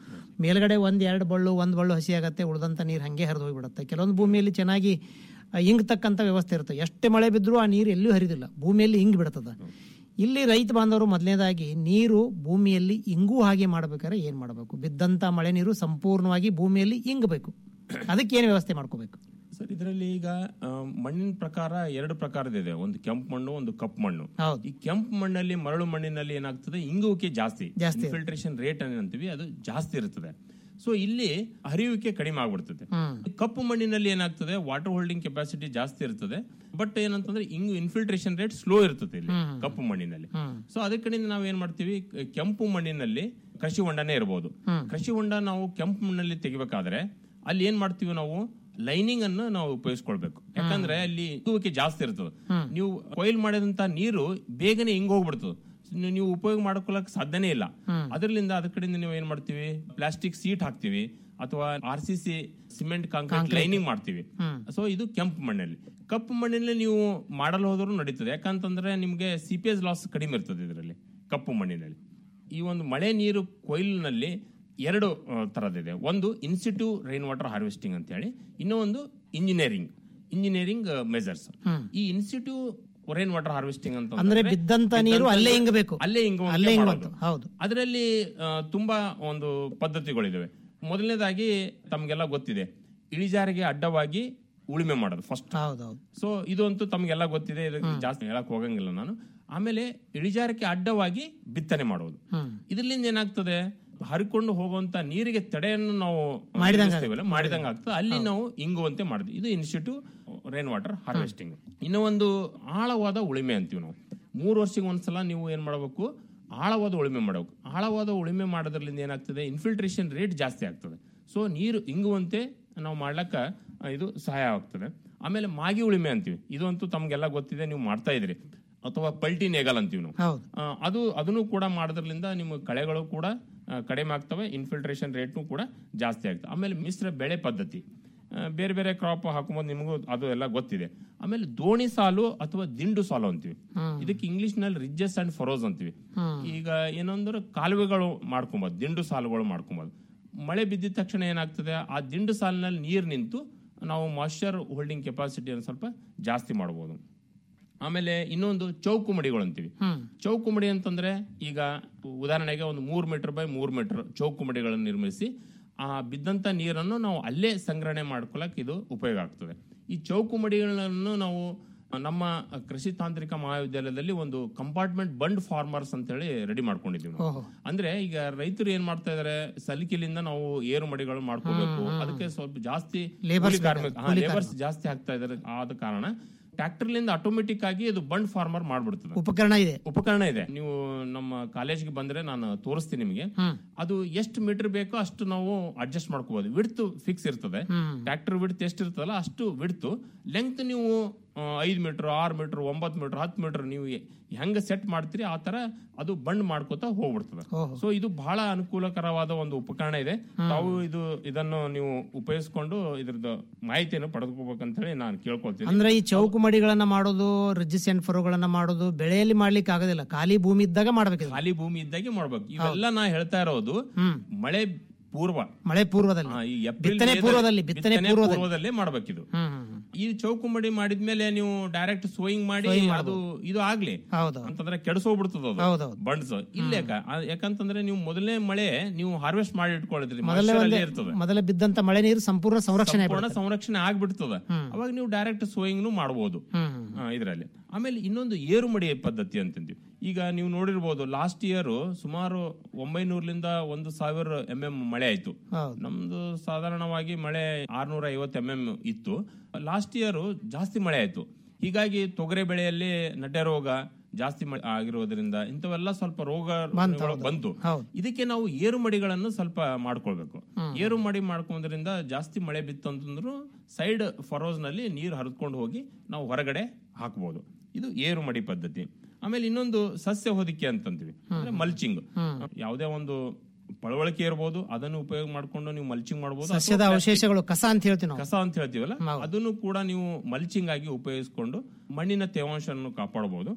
ಮೇಲ್ಗಡೆ ಒಂದ್ ಎರಡು ಬಳ್ಳು ಒಂದ್ ಬಳ್ಳು ಹಸಿ ಆಗತ್ತೆ ಉಳಿದಂತ ನೀರು ಹಂಗೆ ಹರಿದು ಹೋಗ್ಬಿಡುತ್ತೆ ಕೆಲವೊಂದು ಭೂಮಿಯಲ್ಲಿ ಚೆನ್ನಾಗಿ ಆ, ಇಂಗ್ತಕ್ಕಂಥ ವ್ಯವಸ್ಥೆ ಇರುತ್ತೆ ಎಷ್ಟೇ ಮಳೆ ಬಿದ್ದರೂ ಆ ನೀರು ಎಲ್ಲೂ ಹರಿದಿಲ್ಲ ಭೂಮಿಯಲ್ಲಿ ಇಂಗಿ ಬಿಡ್ತದ ಇಲ್ಲಿ ರೈತ ಬಾಂಧವರು ಮೊದಲನೇದಾಗಿ ನೀರು ಭೂಮಿಯಲ್ಲಿ ಇಂಗೂ ಹಾಗೆ ಮಾಡ್ಬೇಕಾದ್ರೆ ಏನ್ ಮಾಡಬೇಕು ಬಿದ್ದಂತ ಮಳೆ ನೀರು ಸಂಪೂರ್ಣವಾಗಿ ಭೂಮಿಯಲ್ಲಿ ಇಂಗಬೇಕು ಅದಕ್ಕೆ ಏನು ವ್ಯವಸ್ಥೆ ಮಾಡ್ಕೋಬೇಕು ಸರ್ ಇದರಲ್ಲಿ ಈಗ ಆ, ಮಣ್ಣಿನ ಪ್ರಕಾರ ಎರಡು ಪ್ರಕಾರದಿದೆ ಒಂದು ಕೆಂಪು ಮಣ್ಣು ಒಂದು ಕಪ್ಪು ಮಣ್ಣು ಹೌದು. ಈ ಕೆಂಪು ಮಣ್ಣಲ್ಲಿ ಮರಳು ಮಣ್ಣಿನಲ್ಲಿ ಏನಾಗ್ತದೆ ಇಂಗುವಿಕೆ ಜಾಸ್ತಿ ಜಾಸ್ತಿ. ಇನ್ಫಿಲ್ಟ್ರೇಷನ್ ರೇಟ್ ಏನಂತೀವಿ ಅದು ಜಾಸ್ತಿ ಇರ್ತದೆ ಸೊ ಇಲ್ಲಿ ಹರಿಯುವಿಕೆ ಕಡಿಮೆ ಆಗ್ಬಿಡ್ತದೆ ಹ್ಮ್. ಕಪ್ಪು ಮಣ್ಣಿನಲ್ಲಿ ಏನಾಗ್ತದೆ ವಾಟರ್ ಹೋಲ್ಡಿಂಗ್ ಕೆಪಾಸಿಟಿ ಜಾಸ್ತಿ ಇರ್ತದೆ ಬಟ್ ಏನಂತಂದ್ರೆ ಇಂಗು ಇನ್ಫಿಲ್ಟ್ರೇಷನ್ ರೇಟ್ ಸ್ಲೋ ಇರ್ತದೆ ಇಲ್ಲಿ ಹ್ಮ್. ಕಪ್ಪು ಮಣ್ಣಿನಲ್ಲಿ ಹ್ಮ್. ಸೊ ಅದಕ್ಕೆ ಕಡೆಯಿಂದ ನಾವ್ ಏನ್ ಮಾಡ್ತೀವಿ ಕ- ಕೆಂಪು ಮಣ್ಣಿನಲ್ಲಿ ಕೃಷಿ ಹೊಂಡನೇ ಇರಬಹುದು ಹ್ಮ್. ಕೃಷಿ ಹೊಂಡ ನಾವು ಕೆಂಪು ಮಣ್ಣಲ್ಲಿ ತೆಗಿಬೇಕಾದ್ರೆ ಅಲ್ಲಿ ಏನ್ ಮಾಡ್ತೀವಿ ನಾವು ಲೈನಿಂಗ್ ಅನ್ನು ನಾವು ಉಪಯೋಗಿಸ್ಕೊಳ್ಬೇಕು ಯಾಕಂದ್ರೆ ಅಲ್ಲಿ ಇಂಗುವಿಕೆ ಜಾಸ್ತಿ ಇರ್ತದೆ ಹ್ಮ್. ನೀವು ಕೊಯ್ಲ್ ಮಾಡಿದಂತ ನೀರು ಬೇಗನೆ ಹಿಂಗ್ ಹೋಗ್ಬಿಡ್ತದೆ ನೀವು- ನೀವು ಉಪಯೋಗ ಮಾಡ್ಕೊಳಕ್ ಸಾಧ್ಯನೇ ಇಲ್ಲ ಹ್ಮ್. ಅದರಿಂದ ಅದ್ರ ಕಡೆಯಿಂದ ನೀವು ಏನ್ ಮಾಡ್ತೀವಿ ಪ್ಲಾಸ್ಟಿಕ್ ಸೀಟ್ ಹಾಕ್ತಿವಿ ಅಥವಾ R C C cement concrete Concrete. Lining ಮಾಡ್ತೀವಿ ಹ್ಮ್. ಸೊ ಇದು ಕೆಂಪು ಮಣ್ಣಲ್ಲಿ ಕಪ್ಪು ಮಣ್ಣಿನಲ್ಲಿ ನೀವು ಮಾಡಲು ಹೋದ್ರು ನಡೀತದೆ ಯಾಕಂತಂದ್ರೆ ನಿಮ್ಗೆ ಸಿ ಪಿ ಎಸ್ ಲಾಸ್ ಕಡಿಮೆ ಇರ್ತದೆ ಇದರಲ್ಲಿ ಕಪ್ಪು ಮಣ್ಣಿನಲ್ಲಿ ಈ ಒಂದು ಮಳೆ ನೀರು ಕೊಯ್ಲಿನಲ್ಲಿ ಎರಡು ಆ, ತರದಿದೆ ಒಂದು ಇನ್ಸ್ಟಿಟ್ಯೂ ರೈನ್ ವಾಟರ್ ಹಾರ್ವೆಸ್ಟಿಂಗ್ ಅಂತ ಹೇಳಿ ಇನ್ನೂ ಒಂದು ಇಂಜಿನಿಯರಿಂಗ್ ಇಂಜಿನಿಯರಿಂಗ್ ಮೆಜರ್ಸ್ ಹ್ಮ್. ಈ ಇನ್ಸ್ಟಿಟ್ಯೂ ರೈನ್ ವಾಟರ್ ಹಾರ್ವೆಸ್ಟಿಂಗ್ ಅಂತ ಅಂದ್ರೆ ಅಂತಂದ್ರೆ ಬಿದ್ದಂತ ನೀರು ಬಿದ್ದಂತ ಅಲ್ಲೇ ನೀರು ಇಂಗಬೇಕು. ಅಲ್ಲೇ ಇಂಗುವಂತೆ ಅಲ್ಲೇ ಮಾಡೋದು. ಇಂಗುವಂತೆ, ಹೌದು. ಅದರಲ್ಲಿ ಆ, ತುಂಬಾ ಒಂದು ಪದ್ಧತಿಗಳಿದಾವೆ ಮೊದಲನೇದಾಗಿ ತಮ್ಗೆಲ್ಲ ಗೊತ್ತಿದೆ ಇಳಿಜಾರಿಗೆ ಅಡ್ಡವಾಗಿ ಉಳುಮೆ ಮಾಡೋದು ಫಸ್ಟ್ ಹೌದೌದು ಸೊ ಇದು ಅಂತೂ ತಮ್ಗೆಲ್ಲ ಗೊತ್ತಿದೆ ಇದಕ್ಕೆ ಜಾಸ್ತಿ ಹೇಳಕ್ ಹೋಗಂಗಿಲ್ಲ ನಾನು ಆಮೇಲೆ ಇಳಿಜಾರಕ್ಕೆ ಅಡ್ಡವಾಗಿ ಬಿತ್ತನೆ ಮಾಡೋದು ಹ್ಮ್ ಇದರಿಂದ ಏನಾಗ್ತದೆ ಹರಿಕೊಂಡು ಹೋಗುವಂತ ನೀರಿಗೆ ತಡೆಯನ್ನು ನಾವು ಮಾಡಿದಂಗೆ ನಿಲ್ಲಿಸ್ತೀವಲ್ಲ, ಮಾಡಿದಂಗೆ ಆಗ್ತದೆ ಅಲ್ಲಿ ನಾವು ಇಂಗುವಂತೆ ಮಾಡಿದ್ವಿ ಇದು ಇನ್ಸ್ಟಿಟ್ಯೂ ರೈನ್ ವಾಟರ್ ಹಾರ್ವೆಸ್ಟಿಂಗ್ ಇನ್ನು ಒಂದು ಆಳವಾದ ಉಳಿಮೆ ಅಂತೀವಿ ನಾವು ಮೂರು ವರ್ಷಕ್ಕೆ ಒಂದ್ಸಲ ನೀವು ಏನ್ ಮಾಡಬೇಕು ಆಳವಾದ ಉಳುಮೆ ಮಾಡಬೇಕು ಆಳವಾದ ಉಳುಮೆ ಮಾಡೋದ್ರಿಂದ ಏನಾಗ್ತದೆ ಇನ್ಫಿಲ್ಟ್ರೇಷನ್ ರೇಟ್ ಜಾಸ್ತಿ ಆಗ್ತದೆ ಸೊ ನೀರು ಇಂಗುವಂತೆ ನಾವು ಮಾಡ್ಲಕ್ಕ ಆ, ಇದು ಸಹಾಯ ಆಗ್ತದೆ ಆಮೇಲೆ ಮಾಗಿ ಉಳುಮೆ ಅಂತೀವಿ ಇದು ಅಂತೂ ತಮ್ಗೆಲ್ಲ ಗೊತ್ತಿದೆ ನೀವು ಮಾಡ್ತಾ ಇದ್ರಿ ಅಥವಾ ಪಲ್ಟಿ ನೇಗಲ್ ಅಂತೀವಿ ನಾವು ಹೌದು ಆ, ಅದು ಅದನ್ನು ಕೂಡ ಮಾಡೋದ್ರಿಂದ ನಿಮ್ಮ ಕಳೆಗಳು ಕೂಡ ಆ, ಕಡಿಮೆ ಆಗ್ತವೆ ಇನ್ಫಿಲ್ಟ್ರೇಷನ್ ರೇಟ್ನು ಕೂಡ ಜಾಸ್ತಿ ಆಗ್ತದೆ ಆಮೇಲೆ ಮಿಶ್ರ ಬೆಳೆ ಪದ್ಧತಿ ಆ, ಬೇರೆ ಬೇರೆ ಕ್ರಾಪ್ ಹಾಕುമ്പോൾ ನಿಮಗೂ ಅದು ಎಲ್ಲ ಗೊತ್ತಿದೆ ಆಮೇಲೆ ದೋಣಿ ಸಾಲು ಅಥವಾ ದಿಂಡು ಸಾಲು ಅಂತೀವಿ ಹ್ಮ್. ಇದಕ್ಕೆ ಇಂಗ್ಲಿಷ್ ನಲ್ಲಿ ರಿಜ್ಜಸ್ ಅಂಡ್ ಫರೋಸ್ ಅಂತೀವಿ ಹ್ಮ್. ಈಗ ಏನಂದ್ರೆ ಕಾಲುವೆಗಳು ಮಾಡ್ಕೊಬೋದು ದಿಂಡು ಸಾಲುಗಳು ಮಾಡ್ಕೊಬೋದು ಮಳೆ ಬಿದ್ದಿದ ತಕ್ಷಣ ಏನಾಗ್ತದೆ ಆ ದಿಂಡು ಸಾಲಿನಲ್ಲಿ ನೀರು ನಿಂತು ನಾವು ಮಾಯ್ಶ್ಚರ್ ಹೋಲ್ಡಿಂಗ್ ಕೆಪಾಸಿಟಿಯನ್ನು ಸ್ವಲ್ಪ ಜಾಸ್ತಿ ಮಾಡ್ಬೋದು ಆಮೇಲೆ ಇನ್ನೊಂದು ಚೌಕು ಮಡಿಗಳು ಅಂತೀವಿ ಹ್ಮ್ ಚೌಕು ಮಡಿ ಅಂತಂದ್ರೆ ಈಗ ಉದಾಹರಣೆಗೆ ಒಂದು ಮೂರ್ ಮೀಟರ್ ಬೈ ಮೂರ್ ಮೀಟರ್ ಚೌಕು ಮಡಿಗಳನ್ನು ನಿರ್ಮಿಸಿ ಆ ಬಿದ್ದಂತ ನೀರನ್ನು ನಾವು ಅಲ್ಲೇ ಸಂಗ್ರಹಣೆ ಮಾಡ್ಕೊಳಕ್ ಇದು ಉಪಯೋಗ ಆಗ್ತದೆ ಈ ಚೌಕು ಮಡಿಗಳನ್ನು ನಾವು ನಮ್ಮ ಕೃಷಿ ತಾಂತ್ರಿಕ ಮಹಾವಿದ್ಯಾಲಯದಲ್ಲಿ ಒಂದು ಕಂಪಾರ್ಟ್ಮೆಂಟ್ ಬಂಡ್ ಫಾರ್ಮರ್ಸ್ ಅಂತ ಹೇಳಿ ರೆಡಿ ಮಾಡ್ಕೊಂಡಿದ್ದೀವಿ ನಾವು. ಓಹೋ ಅಂದ್ರೆ ಈಗ ರೈತರು ಏನ್ ಮಾಡ್ತಾ ಇದಾರೆ ಸಲಿಕೆಲಿಂದ ನಾವು ಏರು ಮಡಿಗಳು ಮಾಡ್ಕೋಬೇಕು ಹ್ಮ್, ಹ್ಮ್. ಅದಕ್ಕೆ ಸ್ವಲ್ಪ ಜಾಸ್ತಿ Labours ಕೂಲಿ ಕಾರ್ಮಿಕ ಬೇಕಾಗುತ್ತೆ, ಕೂಲಿ ಲೇಬರ್ಸ್ ಜಾಸ್ತಿ ಆಗ್ತಾ ಇದಾರೆ ಆದ ಕಾರಣ ಟ್ರ್ಯಾಕ್ಟರ್ಲಿಂದ ಆಟೋಮೆಟಿಕ್ ಆಗಿ ಇದು ಬಂಡ್ ಫಾರ್ಮರ್ ಮಾಡ್ಬಿಡ್ತದೆ ಉಪಕರಣ ಇದೆ ಉಪಕರಣ ಇದೆ ನೀವು ನಮ್ಮ ಕಾಲೇಜ್ಗೆ ಬಂದ್ರೆ ನಾನು ತೋರಿಸ್ತೀನಿ ನಿಮಗೆ ಹ್ಮ್ ಅದು ಎಷ್ಟು ಮೀಟರ್ ಬೇಕೋ ಅಷ್ಟು ನಾವು ಅಡ್ಜಸ್ಟ್ ಮಾಡ್ಕೋಬಹುದು ವಿಡ್ತ್ ಫಿಕ್ಸ್ ಇರ್ತದೆ ಹ್ಮ್ ಟ್ರ್ಯಾಕ್ಟರ್ ವಿಡ್ತ್ ಎಷ್ಟು ಇರ್ತದಲ್ಲ ಅಷ್ಟು ವಿಡ್ತು ಲೆಂತ್ ನೀವು ಆ, ಐದ್ ಮೀಟರ್ ಆರು ಮೀಟರ್ ಒಂಬತ್ತು ಮೀಟರ್ ಹತ್ತು ಮೀಟರ್ ನೀವು ಎ- ಹೆಂಗ ಸೆಟ್ ಮಾಡ್ತೀರಿ ಆ ತರ ಅದು ಬಂಡ್ ಮಾಡ್ಕೋತಾ ಹೋಗ್ಬಿಡ್ತದೆ ಓಹೋ. ಸೊ ಇದು ಬಹಳ ಅನುಕೂಲಕರವಾದ ಒಂದು ಉಪಕರಣ ಇದೆ ತಾವು ಇದು ಇದನ್ನು ನೀವು ಉಪಯೋಗಿಸ್ಕೊಂಡು ಇದ್ರದ್ದು ಮಾಹಿತಿಯನ್ನು ಪಡೆದುಕೋಬೇಕಂತ ಹೇಳಿ ನಾನು ಕೇಳ್ಕೊಳ್ತೀನಿ ಅಂದ್ರೆ ಈ ಚೌಕು ಮಡಿಗಳನ್ನ ಮಾಡೋದು ರಿಜಿಸ್ ಅಂಡ್ ಫರೋಗಳನ್ನ ಮಾಡೋದು ಬೆಳೆಯಲ್ಲಿ ಮಾಡ್ಲಿಕ್ಕೆ ಆಗೋದಿಲ್ಲ ಖಾಲಿ ಭೂಮಿ ಇದ್ದಾಗ ಮಾಡ್ಬೇಕು ಖಾಲಿ ಭೂಮಿ ಇದ್ದಾಗೆ ಮಾಡ್ಬೇಕು ಇವೆಲ್ಲ ನಾ ಹೇಳ್ತಾ ಇರೋದು ಹ್ಮ್ ಮಳೆ ಪೂರ್ವ ಮಳೆ ಪೂರ್ವದಲ್ಲಿ ಆ, ಈ ಏಪ್ರಿಲ್ ಬಿತ್ತನೆ ಮೇದಲ್ಲಿ- ಪೂರ್ವದಲ್ಲಿ ಬಿತ್ತನೆ ಬಿತ್ತನೆ ಪೂರ್ವದಲ್ಲಿ ಪೂರ್ವದಲ್ಲೇ ಮಾಡ್ಬೇಕಿದು ಹ್ಮ್ ಹ್ಮ್ ಹ್ಮ್. ಈ ಚೌಕುಮಡಿ ಮಾಡಿದ್ಮೇಲೆ ನೀವು ಡೈರೆಕ್ಟ್ ಸೋಯಿಂಗ್ ಮಾಡಿ Sowing ಅದು ಇದು ಆಗ್ಲಿ ಹೌದು ಅಂತಂದ್ರೆ ಕೆಡಿಸೋಗ್ಬಿಡ್ತದ ಅದು ಹೌದೌದು. ಬಂಡ್ಸ್ ಇಲ್ಲೇ ಯಾಕ- ಆ, ಯಾಕಂತಂದ್ರೆ ನೀವು ಮೊದಲನೇ ಮಳೆ ನೀವು ಹಾರ್ವೆಸ್ಟ್ ಮಾಡಿ ಇಟ್ಕೊಳ್ತೀರಿ ಮೊದಲೇ moisture ಒಂದೇ ಅಲ್ಲೇ ಇರ್ತದೆ ಮೊದಲ ಬಿದ್ದಂತ ಮಳೆ ನೀರು ಸಂಪೂರ್ಣ ಸಂರಕ್ಷಣೆ ಸಂಪೂರ್ಣ ಆಗ್ಬಿಡುತ್ತೆ. ಸಂರಕ್ಷಣೆ ಆಗ್ಬಿಡ್ತದ ಹ್ಮ್. ಅವಾಗ ನೀವು ಡೈರೆಕ್ಟ್ ಸೋಯಿಂಗ್ ಮಾಡಬಹುದು ಹ್ಮ್ ಹ್ಮ್. ಇದರಲ್ಲಿ ಆಮೇಲೆ ಇನ್ನೊಂದು ಏರುಮಡಿ ಪದ್ಧತಿ ಅಂತಂದ್ವಿ ಈಗ ನೀವು ನೋಡಿರ್ಬೋದು ಲಾಸ್ಟ್ ಇಯರ್ ಸುಮಾರು ಒಂಬೈನೂರ್ಲಿಂದ ಒಂದು ಸಾವಿರ ಎಂ ಎಂ ಮಳೆ ಆಯ್ತು ಹೌದು ನಮ್ದು ಸಾಧಾರಣವಾಗಿ ಮಳೆ ಆರ್ನೂರ ಐವತ್ತು ಎಂ ಎಂ ಇತ್ತು ಲಾಸ್ಟ್ ಇಯರ್ ಜಾಸ್ತಿ ಮಳೆ ಆಯ್ತು ಹೀಗಾಗಿ ತೊಗರೆ ಬೆಳೆಯಲ್ಲಿ ನಟೆ ರೋಗ ಜಾಸ್ತಿ ಮಳೆ ಆಗಿರೋದ್ರಿಂದ ಇಂಥವೆಲ್ಲ ಸ್ವಲ್ಪ ರೋಗ ಬಂತು, ಹೌದು. ಬಂತು ಹೌದು. ಇದಕ್ಕೆ ನಾವು ಏರು ಮಡಿಗಳನ್ನು ಸ್ವಲ್ಪ ಮಾಡ್ಕೊಳ್ಬೇಕು ಹ್ಮ್. ಏರು ಮಡಿ ಮಾಡ್ಕೊಂಡ್ರಿಂದ ಜಾಸ್ತಿ ಮಳೆ ಬಿತ್ತು ಅಂತಂದ್ರು ಸೈಡ್ ಫರೋಸ್ ನಲ್ಲಿ ನೀರು ಹರಿದ್ಕೊಂಡು ಹೋಗಿ ನಾವು ಹೊರಗಡೆ ಹಾಕಬಹುದು ಇದು ಏರು ಮಡಿ ಪದ್ಧತಿ ಆಮೇಲೆ ಇನ್ನೊಂದು ಸಸ್ಯ ಹೊದಿಕೆ ಅಂತಂತೀವಿ ಅಂದ್ರೆ ಮಲ್ಚಿಂಗ್ ಹ್ಮ್. ಯಾವುದೇ ಒಂದು ಪಳವಳಿಕೆ ಇರಬಹುದು ಅದನ್ನು ಉಪಯೋಗ ಮಾಡ್ಕೊಂಡು ನೀವು ಮಲ್ಚಿಂಗ್ ಮಾಡಬಹುದು ಸಸ್ಯದ ಅವಶೇಷಗಳು ಕಸ ಅಂತ ಹೇಳ್ತೀವಿ ನಾವು ಕಸ ಅಂತ ಹೇಳ್ತೀವಲ್ಲ ಅದನ್ನು ಕೂಡ ನೀವು ಮಲ್ಚಿಂಗ್ ಆಗಿ ಉಪಯೋಗಿಸಿಕೊಂಡು ಮಣ್ಣಿನ ತೇವಾಂಶವನ್ನು ಕಾಪಾಡಬಹುದು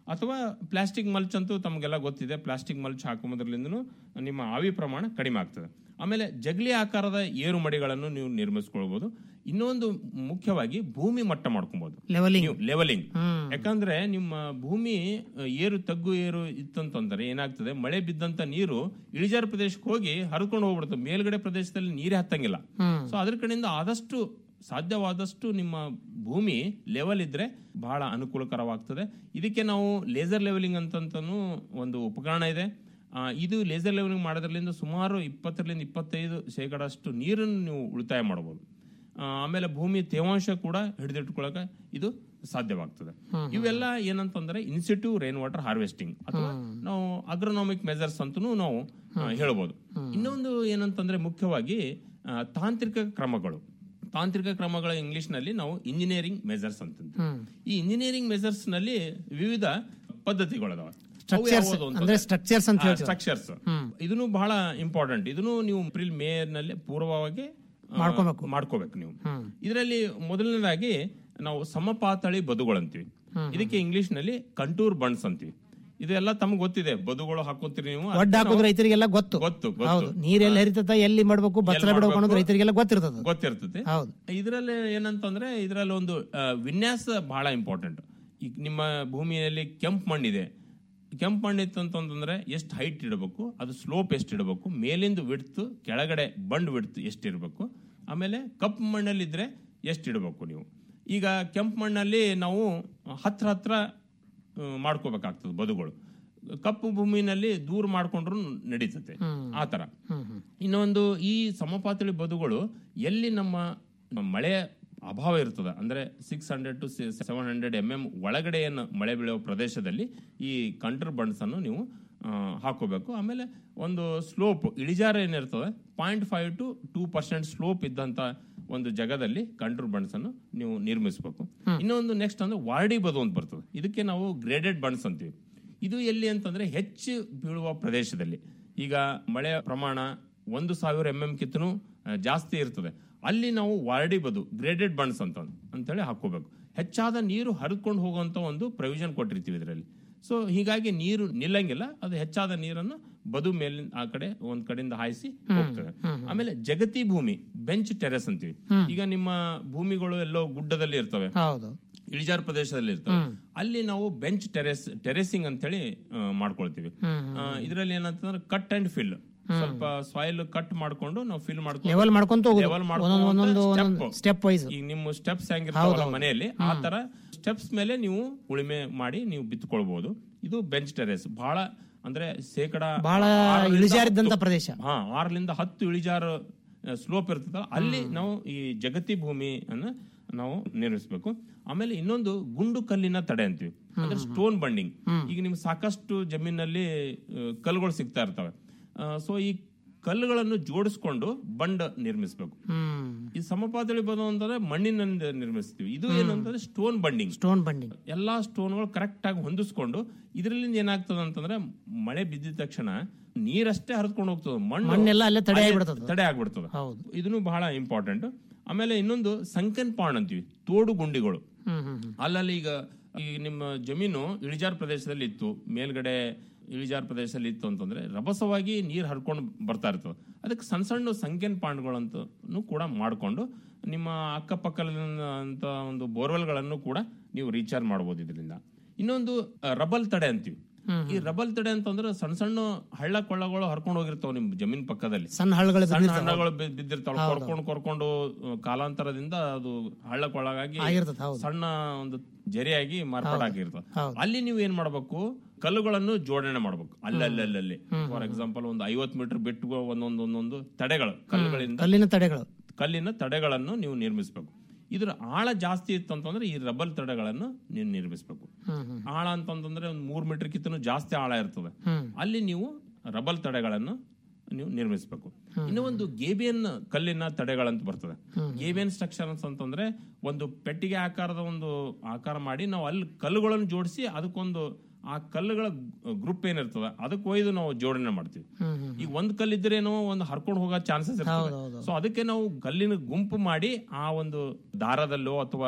ಅಥವಾ ಪ್ಲಾಸ್ಟಿಕ್ ಮಲ್ಚ್ ಅಂತೂ ತಮಗೆಲ್ಲ ಗೊತ್ತಿದೆ ಪ್ಲಾಸ್ಟಿಕ್ ಮಲ್ಚ್ ಹಾಕುವುದರಿಂದನೂ ನಿಮ್ಮ ಆವಿ ಪ್ರಮಾಣ ಕಡಿಮೆ ಆಗ್ತದೆ ಆಮೇಲೆ ಜಗಲಿ ಆಕಾರದ ಏರು ಮಡಿಗಳನ್ನು ನೀವು ನಿರ್ಮಿಸ್ಕೊಳ್ಬಹುದು ಇನ್ನೊಂದು ಮುಖ್ಯವಾಗಿ ಭೂಮಿ ಮಟ್ಟ ಮಾಡ್ಕೊಬಹುದು ಲೆವೆಲಿಂಗ್ ಲೆವೆಲಿಂಗ್ ಯಾಕಂದ್ರೆ ನಿಮ್ಮ ಭೂಮಿ ಅ, ಏರು ತಗ್ಗು ಏರು ಇತ್ತಂತಂದ್ರೆ ಏನಾಗ್ತದೆ ಮಳೆ ಬಿದ್ದಂತ ನೀರು ಇಳಿಜಾರು ಪ್ರದೇಶಕ್ಕೆ ಹೋಗಿ ಹರಿಕೊಂಡು ಹೋಗ್ಬಿಡುತ್ತೆ ಮೇಲ್ಗಡೆ ಪ್ರದೇಶದಲ್ಲಿ ನೀರೇ ಹತ್ತಂಗಿಲ್ಲ ಹ್ಮ್. ಸೊ ಅದ್ರ ಕಡೆಯಿಂದ ಆದಷ್ಟು ಸಾಧ್ಯವಾದಷ್ಟು ನಿಮ್ಮ ಭೂಮಿ ಲೆವೆಲ್ ಇದ್ರೆ ಬಹಳ ಅನುಕೂಲಕರವಾಗ್ತದೆ ಇದಕ್ಕೆ ನಾವು ಲೇಸರ್ ಲೆವೆಲಿಂಗ್ ಅಂತಂತನೂ ಒಂದು ಉಪಕರಣ ಇದೆ ಆ, ಇದು ಲೇಸರ್ ಲೆವೆಲಿಂಗ್ ಮಾಡೋದ್ರಲ್ಲಿಂದ ಸುಮಾರು ಇಪ್ಪತ್ತರಿಂದ ಇಪ್ಪತ್ತೈದು ಶೇಕಡಷ್ಟು ನೀರನ್ನು ನೀವು ಉಳಿತಾಯ ಮಾಡಬಹುದು ಆ, ಆಮೇಲೆ ಭೂಮಿ ತೇವಾಂಶ ಕೂಡ ಹಿಡಿದಿಟ್ಕೊಳ್ಳಕ ಇದು ಸಾಧ್ಯವಾಗ್ತದೆ ಇವೆಲ್ಲ ಏನಂತಂದ್ರೆ ಇನ್ಸಿಟಿವ್ ರೈನ್ ವಾಟರ್ ಹಾರ್ವೆಸ್ಟಿಂಗ್ ಅಥವಾ ನಾವು ಅಗ್ರೋನಾಮಿಕ್ ಮೆಜರ್ಸ್ ಅಂತನೂ ನಾವು ಆ, ಹೇಳ್ಬೋದು ಇನ್ನೊಂದು ಏನಂತಂದ್ರೆ ಮುಖ್ಯವಾಗಿ ಆ, ತಾಂತ್ರಿಕ ಕ್ರಮಗಳು ತಾಂತ್ರಿಕ ಕ್ರಮಗಳ ಇಂಗ್ಲಿಷ್ ನಲ್ಲಿ ನಾವು ಇಂಜಿನಿಯರಿಂಗ್ ಮೆಜರ್ಸ್ ಅಂತ ಈ ಇಂಜಿನಿಯರಿಂಗ್ ಮೆಜರ್ಸ್ ನಲ್ಲಿ ವಿವಿಧ ಪದ್ಧತಿಗಳದಾವ Structures, ಅಂದ್ರೆ structures ಅಂತ ಹೇಳ್ತೀವಿ. ಸ್ಟ್ರಕ್ಚರ್ಸ್ ಇದನ್ನು ಬಹಳ ಇಂಪಾರ್ಟೆಂಟ್ ಇದನ್ನು ನೀವು ಏಪ್ರಿಲ್ ಮೇ ನಲ್ಲಿ ಪೂರ್ವವಾಗಿ ಆ, ಮಾಡ್ಕೊಬೇಕು. ಮಾಡ್ಕೋಬೇಕು ನೀವು ಇದರಲ್ಲಿ ಮೊದಲನೇದಾಗಿ ನಾವು ಸಮಪಾತಳಿ ಬದುಗಳಂತೀವಿ ಇದಕ್ಕೆ ಇಂಗ್ಲಿಷ್ ನಲ್ಲಿ ಕಂಟೂರ್ ಬಂಡ್ಸ್ ಅಂತೀವಿ ಇದೆಲ್ಲ ತಮ್ಗೆ ಗೊತ್ತಿದೆ ಬದುಗಳು ಹಾಕೋತೀರಿ ನೀವು ಒಡ್ಡ ಹಾಕೋದು ರೈತರಿಗೆಲ್ಲ ಗೊತ್ತು ಗೊತ್ತು ಗೊತ್ತು ಹೌದು ನೀರ್ ಎಲ್ಲಿ ಹರಿತದ ಎಲ್ಲಿ ಮಾಡ್ಬೇಕು ಬಚ್ಚಲ ಎಲ್ಲಿ ಬಿಡ್ಬೇಕು ಅನ್ನೋದು ಮಾಡ್ಬೇಕು? ರೈತರಿಗೆಲ್ಲ ಗೊತ್ತಿರ್ತದ ಗೊತ್ತಿರ್ತದೆ ಹೌದು ಇದರಲ್ಲಿ ಏನಂತಂದ್ರೆ ಇದರಲ್ಲಿ ಒಂದು ಆ, ವಿನ್ಯಾಸ ಬಹಳ ಇಂಪಾರ್ಟೆಂಟ್ ಈಗ ನಿಮ್ಮ ಭೂಮಿಯಲ್ಲಿ ಕೆಂಪು ಮಣ್ಣಿದೆ ಕೆಂಪು ಮಣ್ಣು ಇತ್ತು ಅಂತಂದ್ರೆ ಎಷ್ಟು ಹೈಟ್ ಇಡಬೇಕು ಅದು ಸ್ಲೋಪ್ ಎಷ್ಟು ಇಡಬೇಕು ಮೇಲಿಂದ ವಿಡ್ತು ಕೆಳಗಡೆ ಬಂಡ್ ವಿಡ್ತು ಎಷ್ಟು ಇರಬೇಕು ಆಮೇಲೆ ಕಪ್ಪು ಮಣ್ಣಲ್ಲಿ ಇದ್ರೆ ಎಷ್ಟು ಇಡಬೇಕು ನೀವು ಈಗ ಕೆಂಪು ಮಣ್ಣಲ್ಲಿ ನಾವು ಹತ್ರ ಹತ್ರ ಆ, ಮಾಡ್ಕೋಬೇಕಾಗ್ತದೆ ಬದುಗಳು ಕಪ್ಪು ಭೂಮಿನಲ್ಲಿ ದೂರ ಮಾಡ್ಕೊಂಡ್ರು ನಡೀತದೆ ಆ ತರ ಇನ್ನೊಂದು ಈ ಸಮಪಾತಳಿ ಬದುಗಳು ಎಲ್ಲಿ ನಮ್ಮ ಮಳೆ ಅಭಾವ ಇರ್ತದೆ ಅಂದ್ರೆ six hundred to seven hundred M M ಒಳಗಡೆ ಏನು ಮಳೆ ಬೀಳುವ ಪ್ರದೇಶದಲ್ಲಿ ಈ ಕಂಟ್ರ್ ಬಂಡ್ಸ್ ಅನ್ನು ನೀವು ಆ, ಹಾಕೋಬೇಕು ಆಮೇಲೆ ಒಂದು ಸ್ಲೋಪ್ ಇಳಿಜಾರ ಏನಿರ್ತದೆ point five to two percent slope ಇದ್ದಂತ ಒಂದು ಜಾಗದಲ್ಲಿ ಕಂಟ್ರ್ ಬಂಡ್ಸ್ ಅನ್ನು ನೀವು ನಿರ್ಮಿಸಬೇಕು ಇನ್ನೊಂದು ನೆಕ್ಸ್ಟ್ ಅಂದ್ರೆ ವಾರ್ಡಿ ಬದು ಅಂತ ಬರ್ತದೆ ಇದಕ್ಕೆ ನಾವು ಗ್ರೇಡೆಡ್ ಬಂಡ್ಸ್ ಅಂತೀವಿ ಇದು ಎಲ್ಲಿ ಅಂತಂದ್ರೆ ಹೆಚ್ಚು ಬೀಳುವ ಪ್ರದೇಶದಲ್ಲಿ ಈಗ ಮಳೆಯ ಪ್ರಮಾಣ ಒಂದು ಸಾವಿರ ಎಂ ಎಂ ಕಿತ್ತನು ಜಾಸ್ತಿ ಇರ್ತದೆ ಅಲ್ಲಿ ನಾವು ವಾರ್ಡಿ ಬದು ಗ್ರೇಡೆಡ್ ಬಂಡ್ಸ್ ಅಂತ ಅಂತೇಳಿ ಹಾಕೋಬೇಕು ಹೆಚ್ಚಾದ ನೀರು ಹರಿದ್ಕೊಂಡು ಹೋಗುವಂತ ಒಂದು ಪ್ರೊವಿಷನ್ ಕೊಟ್ಟಿರ್ತೀವಿ ಇದರಲ್ಲಿ ಸೊ ಹೀಗಾಗಿ ನೀರು ನಿಲ್ಲಂಗಿಲ್ಲ ಅದು ಹೆಚ್ಚಾದ ನೀರನ್ನು ಬದು ಮೇಲಿನ ಆ ಕಡೆ ಒಂದ್ ಕಡೆಯಿಂದ ಹಾಯಿಸಿ ಹೋಗ್ತದೆ ಆಮೇಲೆ ಜಗತಿ ಭೂಮಿ ಬೆಂಚ್ ಟೆರೆಸ್ ಅಂತೀವಿ ಈಗ ನಿಮ್ಮ ಭೂಮಿಗಳು ಎಲ್ಲೋ ಗುಡ್ಡದಲ್ಲಿ ಇರ್ತವೆ ಹೌದು ಇಳಿಜಾರು ಪ್ರದೇಶದಲ್ಲಿ ಇರ್ತವೆ ಅಲ್ಲಿ ನಾವು ಬೆಂಚ್ ಟೆರೆಸ್ ಟೆರೆಸಿಂಗ್ ಅಂತ ಹೇಳಿ ಮಾಡ್ಕೊಳ್ತೀವಿ ಇದರಲ್ಲಿ ಏನಂತಂದ್ರೆ ಕಟ್ ಅಂಡ್ ಫಿಲ್ ಸ್ವಲ್ಪ ಸಾಯಿಲ್ ಕಟ್ ಮಾಡ್ಕೊಂಡು ನಾವು ಫಿಲ್ ಮಾಡ್ಕೊಂಡು Level ಮಾಡ್ಕೊಂತ ಹೋಗೋದು. level ಒಂದೊಂದು- ಒಂದೊಂದು- ಒಂದೊಂದು step wise. ಈಗ ನಿಮ್ಮ ಸ್ಟೆಪ್ಸ್ ಹೆಂಗಿರ್ತಾವಲ್ಲ ಮನೆಯಲ್ಲಿ ಆ ತರ ಸ್ಟೆಪ್ಸ್ ಮೇಲೆ ನೀವು ಉಳಿಮೆ ಮಾಡಿ ನೀವು ಬಿತ್ಕೊಳ್ಬಹುದು ಇದು ಬೆಂಚ್ ಟೆರೆಸ್ ಬಹಳ ಅಂದ್ರೆ ಶೇಕಡ ಬಹಳ ಆರರಿಂದ ಇಳಿಜಾರಿದ್ದಂತ ಹತ್ತು- ಪ್ರದೇಶ. ಹಾ ಆರರಿಂದ ಹತ್ತು ಇಳಿಜಾರು ಸ್ಲೋಪ್ ಇರ್ತದಲ್ಲ ಅಲ್ಲಿ ನಾವು ಈ ಜಗತಿ ಭೂಮಿಯನ್ನ ನಾವು ನಿರ್ಮಿಸಬೇಕು ಆಮೇಲೆ ಇನ್ನೊಂದು ಗುಂಡು ಕಲ್ಲಿನ ತಡೆ ಅಂತೀವಿ ಅಂದ್ರೆ ಸ್ಟೋನ್ ಬಂಡಿಂಗ್ ಈಗ ನಿಮ್ಗೆ ಸಾಕಷ್ಟು ಜಮೀನಲ್ಲಿ ಆ, ಕಲ್ಲುಗಳು ಸಿಗ್ತಾ ಇರ್ತವೆ ಸೊ ಈ ಕಲ್ಲುಗಳನ್ನು ಜೋಡಿಸ್ಕೊಂಡು ಬಂಡ್ ನಿರ್ಮಿಸಬೇಕು ಹ್ಮ್ ಈ ಸಮಪಾತಳಿ ಬದು ಅಂತಂದ್ರೆ ಮಣ್ಣಿನಿಂದ ನಿರ್ಮಿಸ್ತೀವಿ ಇದು ಏನಂತಂದ್ರೆ ಸ್ಟೋನ್ ಬಂಡಿಂಗ್ ಸ್ಟೋನ್ ಬಂಡಿಂಗ್ ಎಲ್ಲಾ ಸ್ಟೋನ್ಗಳು ಕರೆಕ್ಟ್ ಆಗಿ ಹೊಂದಿಸ್ಕೊಂಡು ಇದರಿಂದ ಏನಾಗ್ತದೆ ಅಂತಂದ್ರೆ ಮಳೆ ಬಿದ್ದಿದ ತಕ್ಷಣ ನೀರಷ್ಟೇ ಹರಿದ್ಕೊಂಡು ಹೋಗ್ತದೆ ಮಣ್ಣು ಮಣ್ಣೆಲ್ಲ ಅಲ್ಲೇ ತಡೆ ಅಲ್ಲೇ ಆಗ್ಬಿಡ್ತದೆ. ತಡೆ ಆಗ್ಬಿಡ್ತದೆ ಹೌದು. ಇದನ್ನು ಬಹಳ ಇಂಪಾರ್ಟೆಂಟ್ ಆಮೇಲೆ ಇನ್ನೊಂದು ಸಂಕನ್ ಪಾಂಡ್ ಅಂತೀವಿ ತೋಡು ಗುಂಡಿಗಳು ಹ್ಮ್ ಹ್ಮ್ ಹ್ಮ್. ಅಲ್ಲಲ್ಲಿ ಈಗ ಈ ನಿಮ್ಮ ಜಮೀನು ಇಳಿಜಾರು ಪ್ರದೇಶದಲ್ಲಿ ಇತ್ತು ಮೇಲ್ಗಡೆ ಇಳಿಜಾರು ಪ್ರದೇಶದಲ್ಲಿ ಇತ್ತು ಅಂತಂದ್ರೆ ರಭಸವಾಗಿ ನೀರು ಹರ್ಕೊಂಡು ಬರ್ತಾ ಇರ್ತವೆ ಅದಕ್ಕೆ ಸಣ್ಣ ಸಣ್ಣ ಸಂಖ್ಯನ್ ಪಾಂಡ್ಗಳಂತೂ ಕೂಡ ಮಾಡಿಕೊಂಡು ನಿಮ್ಮ ಅಕ್ಕಪಕ್ಕದ ಒಂದು ಬೋರ್ವೆಲ್ಗಳನ್ನು ಕೂಡ ನೀವು ರೀಚಾರ್ಜ್ ಮಾಡಬಹುದು ಇದರಿಂದ ಇನ್ನೊಂದು ಅ, ರಬಲ್ ತಡೆ ಅಂತೀವಿ ಈ ರಬಲ್ ತಡೆ ಅಂತಂದ್ರೆ ಸಣ್ಣ ಸಣ್ಣ ಹಳ್ಳ ಕೊಳ್ಳಗಳು ಹರ್ಕೊಂಡು ಹೋಗಿರ್ತಾವ ನಿಮ್ ಜಮೀನ್ ಪಕ್ಕದಲ್ಲಿ ಸಣ್ಣ ಹಳ್ಳಗಳು ಸಣ್ಣ ಬಿದ್ದಿರ್ತಾವ. ಹಣ್ಣಗಳು ಬಿ- ಬಿದ್ದಿರ್ತಾವ ಕೊರ್ಕೊಂಡು ಕೊರ್ಕೊಂಡು ಅಹ್, ಕಾಲಾಂತರದಿಂದ ಅದು ಹಳ್ಳ ಕೊಳ್ಳಗಾಗಿ ಆಗಿರ್ತದೆ, ಹೌದು. ಸಣ್ಣ ಒಂದು ಜರಿಯಾಗಿ ಮಾರ್ಪಾಡಾಗಿರ್ತದೆ ಹೌದು. ಅಲ್ಲಿ ನೀವು ಏನ್ ಮಾಡ್ಬೇಕು ಕಲ್ಲುಗಳನ್ನು ಜೋಡಣೆ ಮಾಡ್ಬೇಕು ಅಲ್ಲಲ್ಲಲ್ಲಿ ಫಾರ್ ಎಕ್ಸಾಂಪಲ್ ಒಂದು ಐವತ್ ಮೀಟರ್ ಬಿಟ್ಟು ಒಂದೊಂದು ಒಂದೊಂದು ತಡೆಗಳು ಕಲ್ಲುಗಳಿಂದ ಕಲ್ಲಿನ ತಡೆಗಳು ಕಲ್ಲಿನ ತಡೆಗಳನ್ನು ನೀವು ನಿರ್ಮಿಸಬೇಕು ಇದ್ರ ಆಳ ಜಾಸ್ತಿ ಇತ್ತು ಅಂತಂದ್ರೆ ಈ ರಬ್ಬಲ್ ತಡೆಗಳನ್ನು ನೀವು ನಿರ್ಮಿಸಬೇಕು ಹ್ಮ್ ಹ್ಮ್ ಆಳ ಅಂತಂದ್ರೆ ಒಂದು ಮೂರ್ ಮೀಟರ್ ಕಿತ್ತನು ಜಾಸ್ತಿ ಆಳ ಇರ್ತದೆ ಹ್ಮ್. ಅಲ್ಲಿ ನೀವು ರಬಲ್ ತಡೆಗಳನ್ನು ನೀವು ನಿರ್ಮಿಸಬೇಕು ಇನ್ನು ಒಂದು ಗೇಬಿಯನ್ ಕಲ್ಲಿನ ತಡೆಗಳಂತ ಬರ್ತದೆ ಗೇಬಿಯನ್ ಸ್ಟ್ರಕ್ಚರ್ಸ್ ಅಂತಂದ್ರೆ ಒಂದು ಪೆಟ್ಟಿಗೆ ಆಕಾರದ ಒಂದು ಆಕಾರ ಮಾಡಿ ನಾವು ಅಲ್ಲಿ ಕಲ್ಲುಗಳನ್ನು ಜೋಡಿಸಿ ಅದಕ್ಕೊಂದು ಆ ಕಲ್ಲುಗಳ ಗ್ರೂಪ್ ಏನಿರ್ತದ ಅದಕ್ಕೆ ಒಯ್ದು ನಾವು ಜೋಡಣೆ ಮಾಡ್ತೀವಿ ಹ್ಮ್ ಹ್ಮ್ ಈಗ ಒಂದ್ ಕಲ್ಲಿದ್ರೇನೋ ಒಂದು ಹರ್ಕೊಂಡು ಹೋಗೋ ಚಾನ್ಸಸ್ ಇರ್ತದೆ ಹೌದು, ಹೌದು. ಸೊ ಅದಕ್ಕೆ ನಾವು ಕಲ್ಲಿನ ಗುಂಪು ಮಾಡಿ ಆ ಒಂದು ದಾರದಲ್ಲೋ ಅಥವಾ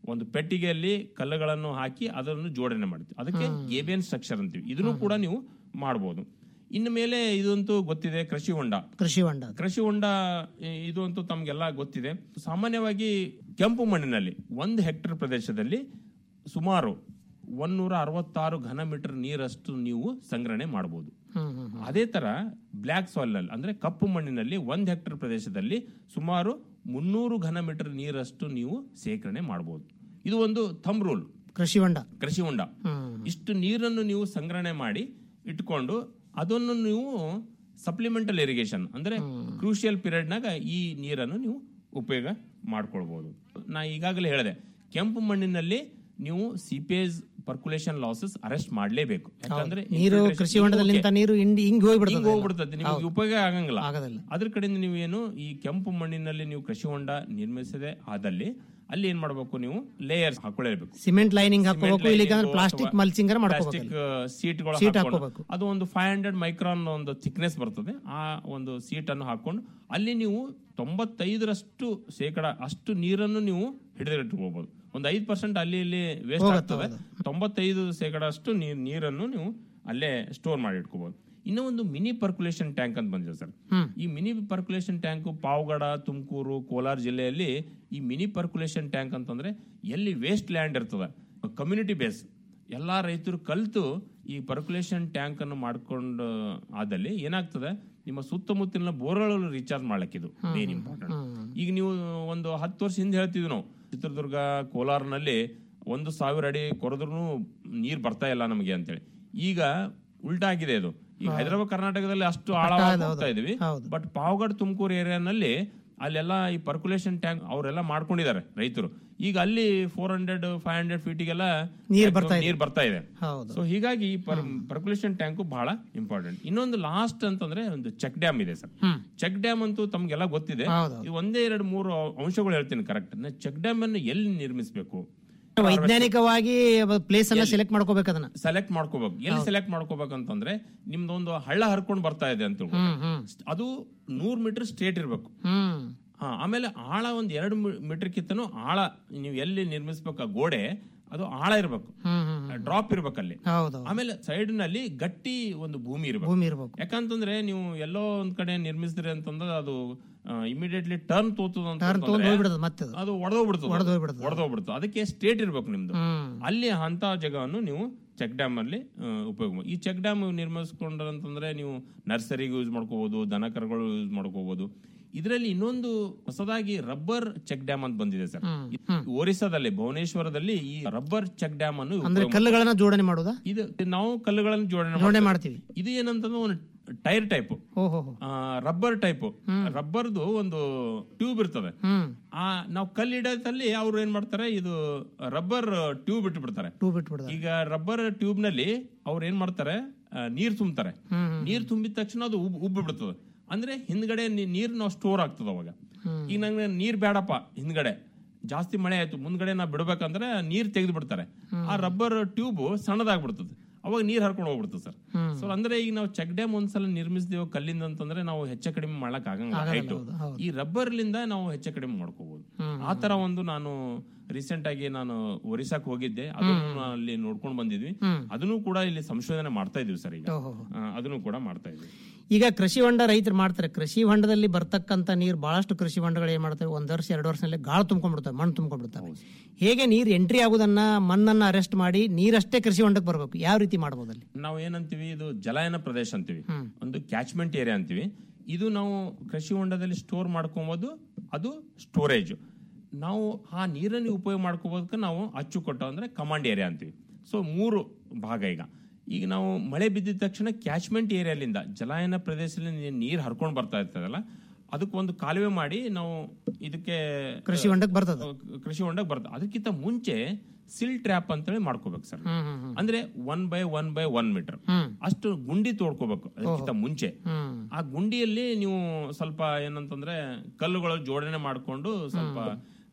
ಒಂದು ಪೆಟ್ಟಿಗೆಯಲ್ಲಿ ಕಲ್ಲುಗಳನ್ನು ಹಾಕಿ ಅದನ್ನು ಜೋಡಣೆ ಮಾಡ್ತೀವಿ ಅದಕ್ಕೆ ಏಬಿಯನ್ ಸ್ಟ್ರಕ್ಚರ್ ಅಂತೀವಿ ಇದನ್ನು ಕೂಡ ನೀವು ಮಾಡಬಹುದು ಇನ್ನು ಮೇಲೆ ಇದಂತೂ ಗೊತ್ತಿದೆ ಕೃಷಿ ಹೊಂಡ ಕೃಷಿ ಹೊಂಡ ಕೃಷಿ ಹೊಂಡ ಇ- ಇದು ಅಂತೂ ತಮ್ಗೆಲ್ಲ ಗೊತ್ತಿದೆ ಸಾಮಾನ್ಯವಾಗಿ ಕೆಂಪು ಮಣ್ಣಿನಲ್ಲಿ ಒಂದು ಹೆಕ್ಟೇರ್ ಪ್ರದೇಶದಲ್ಲಿ ಸುಮಾರು ಒಂದೂರ ಅರವತ್ತಾರು ಘನ ಮೀಟರ್ ನೀರಷ್ಟು ನೀವು ಸಂಗ್ರಹಣೆ ಮಾಡಬಹುದು ಹ್ಮ್ ಹ್ಮ್ ಹ್ಮ್. ಅದೇ ತರ ಬ್ಲ್ಯಾಕ್ ಸಾಯಿಲ್ ನಲ್ಲಿ ಅಂದ್ರೆ ಕಪ್ಪು ಮಣ್ಣಿನಲ್ಲಿ ಒಂದ್ ಹೆಕ್ಟೇರ್ ಪ್ರದೇಶದಲ್ಲಿ ಸುಮಾರು ಮುನ್ನೂರು ಘನ ಮೀಟರ್ ನೀರಷ್ಟು ನೀವು ಸೇಕರಣೆ ಮಾಡಬಹುದು ಇದು ಒಂದು ಥಂಬ್ ರೂಲ್ ಕೃಷಿ ಹೊಂಡ ಕೃಷಿ ಹೊಂಡ ಹ್ಮ್ ಇಷ್ಟು ನೀರನ್ನು ನೀವು ಸಂಗ್ರಹಣೆ ಮಾಡಿ ಇಟ್ಕೊಂಡು ಅದನ್ನು ನೀವು ಸಪ್ಲಿಮೆಂಟಲ್ ಇರಿಗೇಷನ್ ಅಂದ್ರೆ ಕ್ರೂಷಿಯಲ್ ಪೀರಿಯಡ್ನಾಗ ಈ ನೀರನ್ನು ನೀವು ಉಪಯೋಗ ಮಾಡ್ಕೊಳ್ಬಹುದು ನಾ ಈಗಾಗಲೇ ಹೇಳಿದೆ ಕೆಂಪು ಮಣ್ಣಿನಲ್ಲಿ ನೀವು ಸಿಪೇಜ್ ಪರ್ಕುಲೇಷನ್ ಲಾಸಸ್ ಅರೆಸ್ಟ್ ಮಾಡಲೇಬೇಕು ಯಾಕಂದ್ರೆ ನೀರು infiltration- ಕೃಷಿ ಹೊಂಡದಲ್ಲಿಂದ ನೀರು ಹಿಂಡಿ ಹಿಂಗ್ ಹೋಗ್ಬಿಡ್ತದೆ ಹಿಂಗ್ ಹೋಗ್ಬಿಡ್ತದೆ ನಿಮಗೆ ಹೌದು. ಉಪಯೋಗ ಆಗಂಗಿಲ್ಲ ಆಗೋದಿಲ್ಲ. ಅದ್ರ ಕಡೆಯಿಂದ ನೀವು ಏನು ಈ ಕೆಂಪು ಮಣ್ಣಿನಲ್ಲಿ ನೀವು ಕೃಷಿ ಹೊಂಡ ನಿರ್ಮಿಸದೆ ಆದಲ್ಲಿ ಅಲ್ಲಿ ಏನ್ ಮಾಡಬೇಕು ನೀವು ಲೇಯರ್ಸ್ ಹಾಕೊಳ್ಳೇಬೇಕು ಸಿಮೆಂಟ್ ಲೈನಿಂಗ್ ಹಾಕೋಬೇಕು ಇಲ್ಲಿಕಂದ್ರೆ ಪ್ಲಾಸ್ಟಿಕ್ ಮಲ್ಚಿಂಗರ್ ಮಾಡ್ಕೋಬೇಕು ಪ್ಲಾಸ್ಟಿಕ್ ಸೀಟ್ಗಳು Sheet ಹಾಕೊಂಡು ಹಾಕ್ಕೋಬೇಕು. ಅದು ಒಂದು ಫೈವ್ ಹಂಡ್ರೆಡ್ ಮೈಕ್ರಾನ್ ಒಂದು ಥಿಕ್ನೆಸ್ ಬರ್ತದೆ ಆ ಒಂದು ಸೀಟ್ ಅನ್ನು ಹಾಕೊಂಡು ಅಲ್ಲಿ ನೀವು ತೊಂಬತ್ತೈದರಷ್ಟು ಶೇಕಡ ಅಷ್ಟು ನೀರನ್ನು ನೀವು ಹಿಡಿದಿಟ್ಕೋಬಹುದು ಒಂದು ಐದು ಪರ್ಸೆಂಟ್ ಅಲ್ಲಿ ಇಲ್ಲಿ ವೇಸ್ಟ್ ಹೋಗುತ್ತೆ, ಆಗ್ತದೆ ತೊಂಬತ್ತೈದು ಶೇಕಡ ಅಷ್ಟು ನೀರ್ ನೀರನ್ನು ನೀವು ಅಲ್ಲೇ ಸ್ಟೋರ್ ಮಾಡಿ ಇಟ್ಕೋಬಹುದು ಇನ್ನೂ ಒಂದು ಮಿನಿ ಪರ್ಕುಲೇಷನ್ ಟ್ಯಾಂಕ್ ಅಂತ ಬಂದಿದೆ ಸರ್ ಹ್ಮ್. ಈ mini percolation tank Pavagada Tumakuru Kolar ಜಿಲ್ಲೆಯಲ್ಲಿ ಈ ಮಿನಿ ಪರ್ಕುಲೇಷನ್ ಟ್ಯಾಂಕ್ ಅಂತಂದ್ರೆ ಎಲ್ಲಿ ವೇಸ್ಟ್ ಲ್ಯಾಂಡ್ ಇರ್ತದೆ ಕಮ್ಯುನಿಟಿ ಬೇಸ್ ಎಲ್ಲಾ ರೈತರು ಕಲ್ತು ಈ ಪರ್ಕುಲೇಷನ್ ಟ್ಯಾಂಕ್ ಅನ್ನು ಮಾಡ್ಕೊಂಡು ಆದಲ್ಲಿ ಏನಾಗ್ತದೆ ನಿಮ್ಮ ಸುತ್ತಮುತ್ತಲಿನ ಬೋರ್ಗಳು ರೀಚಾರ್ಜ್ ಮಾಡ್ಲಿಕ್ಕೆ ಇದು ಮೇನ್ ಇಂಪಾರ್ಟೆಂಟ್ ಈಗ ನೀವು ಒಂದು ಹತ್ತು ವರ್ಷ ಹಿಂದೆ ಹೇಳ್ತಿದ್ವಿ ನಾವು ಚಿತ್ರದುರ್ಗ ಕೋಲಾರ್ನಲ್ಲಿ ಒಂದು ಸಾವಿರ ಅಡಿ ಕೊರೆದ್ರೂ ನೀರ್ ಬರ್ತಾ ಇಲ್ಲ ನಮಗೆ ಅಂತೇಳಿ ಈಗ ಉಲ್ಟಾ ಆಗಿದೆ ಅದು ಈಗ ಹೈದರಾಬಾದ್ ಕರ್ನಾಟಕದಲ್ಲಿ ಅಷ್ಟು ಆಳವಾಗಿ ಹೋಗ್ತಾ ಇದೀವಿ ಬಟ್ ಪಾವಗಡ್ ತುಮಕೂರು ಏರಿಯಾನಲ್ಲಿ ಅಲ್ಲೆಲ್ಲ ಈ ಪರ್ಕುಲೇಷನ್ ಟ್ಯಾಂಕ್ ಅವರೆಲ್ಲ ಮಾಡ್ಕೊಂಡಿದ್ದಾರೆ ರೈತರು ಈಗ ಅಲ್ಲಿ ಫೋರ್ ಹಂಡ್ರೆಡ್ ಫೈವ್ ಹಂಡ್ರೆಡ್ ಫೀಟಿಗೆಲ್ಲ ನೀರ್ ಬರ್ತಾ ಇದೆ. ನೀರ್ ಬರ್ತಾ ಇದೆ ಹೌದು ಸೊ ಹೀಗಾಗಿ ಪರ್ಕುಲೇಷನ್ ಟ್ಯಾಂಕ್ ಬಹಳ ಇಂಪಾರ್ಟೆಂಟ್ ಇನ್ನೊಂದು ಲಾಸ್ಟ್ ಅಂತಂದ್ರೆ ಒಂದು ಚೆಕ್ ಡ್ಯಾಮ್ ಇದೆ ಸರ್ ಹ್ಮ್. ಚೆಕ್ ಡ್ಯಾಮ್ ಅಂತೂ ತಮ್ಗೆಲ್ಲ ಗೊತ್ತಿದೆ ಹೌದು. ಇದು ಒಂದೇ ಎರಡು ಮೂರು ಅಂಶಗಳು ಹೇಳ್ತೀನಿ ಕರೆಕ್ಟ್ ಚೆಕ್ ಡ್ಯಾಮ್ ಅನ್ನು ಎಲ್ಲಿ ನಿರ್ಮಿಸಬೇಕು ವೈಜ್ಞಾನಿಕವಾಗಿ ಪ್ಲೇಸ್ ಅನ್ನ ಸೆಲೆಕ್ಟ್ ಮಾಡ್ಕೋಬೇಕು ಅದನ್ನ ಸೆಲೆಕ್ಟ್ ಮಾಡ್ಕೋಬೇಕು ಎಲ್ಲಿ ಸೆಲೆಕ್ಟ್ ಮಾಡ್ಕೋಬೇಕಂತಂದ್ರೆ ನಿಮ್ದೊಂದು ಹಳ್ಳ ಹರ್ಕೊಂಡು ಬರ್ತಾ ಇದೆ ಅಂತ ತಿಳ್ಕೊ. ಹ್ಮ್ ಹ್ಮ್ ಅದು ನೂರ್ ಮೀಟರ್ ಸ್ಟ್ರೇಟ್ ಇರಬೇಕು ಹ್ಮ್ ಹಾ ಆಮೇಲೆ ಆಳ ಒಂದ್ ಎರಡು ಮೀಟರ್ ಕಿತ್ತನು ಆಳ ನೀವು ಎಲ್ಲಿ ನಿರ್ಮಿಸ್ಬೇಕು ಆ ಗೋಡೆ ಅದು ಆಳ ಇರಬೇಕು ಹ್ಮ್ ಹ್ಮ್ ಡ್ರಾಪ್ ಇರ್ಬೇಕಲ್ಲಿ ಹೌದು ಆಮೇಲೆ ಸೈಡ್ ನಲ್ಲಿ ಗಟ್ಟಿ ಒಂದು ಭೂಮಿ ಇರಬೇಕು ಭೂಮಿ ಇರ್ಬೇಕು ಯಾಕಂತಂದ್ರೆ ನೀವು ಎಲ್ಲೋ ಒಂದ್ ಕಡೆ ನಿರ್ಮಿಸಿದ್ರಿ ಅಂತಂದ್ರೆ ಅದು ಇಮಿಡಿಯೇಟ್ಲಿ ಟರ್ನ್ ತೋತದ ಟರ್ನ್ ತಗೊಂಡ್ ಅಂತ ಹೋಗ್ಬಿಡೋದು ಮತ್ತೆ ಅದು. ಅದು ಒಡೆದೋಗ್ಬಿಡ್ತದೆ ಒಡೆದೋಗ್ಬಿಡ್ತದೆ. ಒಡೆದೋಗ್ಬಿಡ್ತದೆ ಅದಕ್ಕೆ ಸ್ಟೇಟ್ ಇರ್ಬೇಕು ನಿಮ್ದು ಹ್ಮ್ ಅಲ್ಲಿ ಅಂತ ಜಾಗವನ್ನು ನೀವು ಚೆಕ್ ಡ್ಯಾಮ್ ಅಲ್ಲಿ ಆ, ಉಪಯೋಗ ಮಾಡಿ. ಈ ಚೆಕ್ ಡ್ಯಾಮ್ ನಿರ್ಮಿಸ್ಕೊಂಡ್ರಂತಂದ್ರೆ ನೀವು ನರ್ಸರಿಗೆ ಯೂಸ್ ಮಾಡ್ಕೋಬಹುದು ದನ ಕರುಗಳು ಯೂಸ್ ಮಾಡ್ಕೋಬಹುದು ಇದರಲ್ಲಿ ಇನ್ನೊಂದು ಹೊಸದಾಗಿ ರಬ್ಬರ್ ಚೆಕ್ ಡ್ಯಾಮ್ ಅಂತ ಬಂದಿದೆ ಸರ್ ಒರಿಸ್ಸಾದಲ್ಲಿ ಭುವನೇಶ್ವರದಲ್ಲಿ ಈ ರಬ್ಬರ್ ಚೆಕ್ ಡ್ಯಾಮ್ ಅನ್ನು ಅಂದ್ರೆ ಉಪಯೋಗ ಕಲ್ಲುಗಳನ್ನ ಜೋಡಣೆ ಮಾಡುದಾ ಇದು ನಾವು ಕಲ್ಲುಗಳನ್ನು ಜೋಡಣೆ ಜೋಡಣೆ ಮಾಡ್ತೀವಿ. ಮಾಡ್ತೀವಿ ಇದು ಏನಂತಂದ್ರೆ ಒಂದು ಟೈರ್ ಟೈಪ್ ಓಹೋ ರಬ್ಬರ್ ಟೈಪ್ ರಬ್ಬರ್ದು ಒಂದು ಟ್ಯೂಬ್ ಇರ್ತದೆ ಹ್ಮ್ ಆ ನಾವು ಕಲ್ಲು ಹಿಡಿಯೋದಲ್ಲಿ ಅವ್ರು ಏನ್ ಮಾಡ್ತಾರೆ ಇದು ರಬ್ಬರ್ ಟ್ಯೂಬ್ ಇಟ್ಟು ಬಿಡ್ತಾರೆ ಟೂ ಬಿಟ್ಬಿಡ್ದ ಈಗ ರಬ್ಬರ್ ಟ್ಯೂಬ್ ನಲ್ಲಿ ಅವ್ರು ಏನ್ ಮಾಡ್ತಾರೆ ಆ, ನೀರ್ ತುಂಬ್ತಾರೆ ಹ್ಮ್ ನೀರ್ ತುಂಬಿದ ತಕ್ಷಣ ಅದು ಉಬ್ ಉಬ್ಬಿ ಬಿಡ್ತದೆ ಅಂದ್ರೆ ಹಿಂದ್ಗಡೆ ನೀ- ನೀರ್ ನಾವು ಸ್ಟೋರ್ ಆಗ್ತದ ಅವಾಗ ಈಗ ನಂಗೆ ನೀರ್ ಬೇಡಪ್ಪ ಹಿಂದ್ಗಡೆ ಜಾಸ್ತಿ ಮಳೆ ಆಯ್ತು ಮುಂದ್ಗಡೆ ನಾ ಬಿಡ್ಬೇಕಂದ್ರೆ ನೀರ್ ತೆಗೆದು ಬಿಡ್ತಾರೆ ಆ ರಬ್ಬರ್ ಟ್ಯೂಬ್ ಸಣ್ಣದಾಗ್ಬಿಡ್ತದೆ ಅವಾಗ ನೀರ್ ಹರ್ಕೊಂಡು ಹೋಗ್ಬಿಡ್ತದೆ ಸರ್ ಸೊ ಅಂದ್ರೆ ಈಗ ನಾವು ಚೆಕ್ ಡ್ಯಾಮ್ ಒಂದ್ಸಲ ನಿರ್ಮಿಸಿದೇವು ಕಲ್ಲಿಂದ ಅಂತಂದ್ರೆ ನಾವು ಹೆಚ್ಚ ಕಡಿಮೆ ಮಾಡಕ್ ಆಗಂಗಿಲ್ಲ height. ಈ ರಬ್ಬರ್ ಲಿಂದ ನಾವು ಹೆಚ್ಚ ಕಡಿಮೆ ಮಾಡ್ಕೋಬಹುದು ಆ ತರ ಒಂದು ನಾನು ರೀಸೆಂಟ್ ಆಗಿ ನಾನು ಒರಿಸ್ಸಾಕ್ ಹೋಗಿದ್ದೆ ಅದನ್ನು ನಾನು ಅಲ್ಲಿ ನೋಡ್ಕೊಂಡು ಬಂದಿದ್ವಿ ಅದನ್ನು ಕೂಡ ಇಲ್ಲಿ ಸಂಶೋಧನೆ ಮಾಡ್ತಾ ಇದೀವಿ ಸರ್ ಈಗ ಓಹೋ ಆ, ಅದನ್ನು ಕೂಡ ಮಾಡ್ತಾ ಇದೀವಿ ಈಗ ಕೃಷಿ ಹೊಂಡ ರೈತರು ಮಾಡ್ತಾರೆ ಕೃಷಿ ಹೊಂಡದಲ್ಲಿ ಬರ್ತಕ್ಕಂತ ನೀರು ಬಹಳಷ್ಟು ಕೃಷಿ ಹೊಂಡಗಳು ಏನ್ ಮಾಡ್ತವೆ ಒಂದ್ ವರ್ಷ ಎರಡು ವರ್ಷದಲ್ಲಿ ಗಾಳ ತುಂಬ್ಕೊಂಡ್ಬಿಡ್ತವೆ ಮಣ್ಣು ತುಂಬ್ಕೊಂಡ್ಬಿಡ್ತವೆ ಹೇಗೆ ನೀರು ಎಂಟ್ರಿ ಆಗುದನ್ನ ಮಣ್ಣನ್ನ ಅರೆಸ್ಟ್ ಮಾಡಿ ನೀರಷ್ಟೇ ಕೃಷಿ ಹೊಂಡಕ್ಕೆ ಬರಬೇಕು ಯಾವ ರೀತಿ ಮಾಡಬಹುದು ಅಲ್ಲಿ ನಾವು ಏನಂತೀವಿ ಇದು ಜಲಾಯನ ಪ್ರದೇಶ ಅಂತೀವಿ ಒಂದು ಕ್ಯಾಚ್ಮೆಂಟ್ ಏರಿಯಾ ಅಂತೀವಿ ಇದು ನಾವು ಕೃಷಿ ಹೊಂಡದಲ್ಲಿ ಸ್ಟೋರ್ ಮಾಡ್ಕೊಬೋದು ಅದು ಸ್ಟೋರೇಜ್ ನಾವು ಆ ನೀರನ್ನು ಉಪಯೋಗ ಮಾಡ್ಕೋಬೋದಕ್ಕೆ ನಾವು ಅಚ್ಚುಕಟ್ಟು ಅಂದ್ರೆ ಕಮಾಂಡ್ ಏರಿಯಾ ಅಂತೀವಿ ಸೊ ಮೂರು ಭಾಗ ಈಗ ಈಗ ನಾವು ಮಳೆ ಬಿದ್ದಿದ ತಕ್ಷಣ ಕ್ಯಾಚ್ಮೆಂಟ್ ಏರಿಯಾಲಿಂದ ಜಲಾಯನ ಪ್ರದೇಶದಲ್ಲಿ ನೀರು ಹರ್ಕೊಂಡು ಬರ್ತಾ ಇರ್ತದಲ್ಲ ಅದಕ್ಕೆ ಒಂದು ಕಾಲುವೆ ಮಾಡಿ ನಾವು ಇದಕ್ಕೆ ಕೃಷಿ ಹೊಂಡಕ್ಕೆ ಬರ್ತದ ಕೃಷಿ ಹೊಂಡಕ್ಕೆ ಬರ್ತದೆ ಅದಕ್ಕಿಂತ ಮುಂಚೆ ಸಿಲ್ ಟ್ರ್ಯಾಪ್ ಅಂತೇಳಿ ಮಾಡ್ಕೋಬೇಕು ಸರ್ ಹ್ಮ್ ಹ್ಮ್ ಹ್ಮ್ ಅಂದ್ರೆ one by one by one metre ಹ್ಮ್ ಅಷ್ಟು ಗುಂಡಿ ತೋಡ್ಕೋಬೇಕು ಅದಕ್ಕಿಂತ ಮುಂಚೆ ಹ್ಮ್ ಆ ಗುಂಡಿಯಲ್ಲಿ ನೀವು ಸ್ವಲ್ಪ ಏನಂತಂದ್ರೆ ಕಲ್ಲುಗಳು ಜೋಡಣೆ ಮಾಡ್ಕೊಂಡು ಸ್ವಲ್ಪ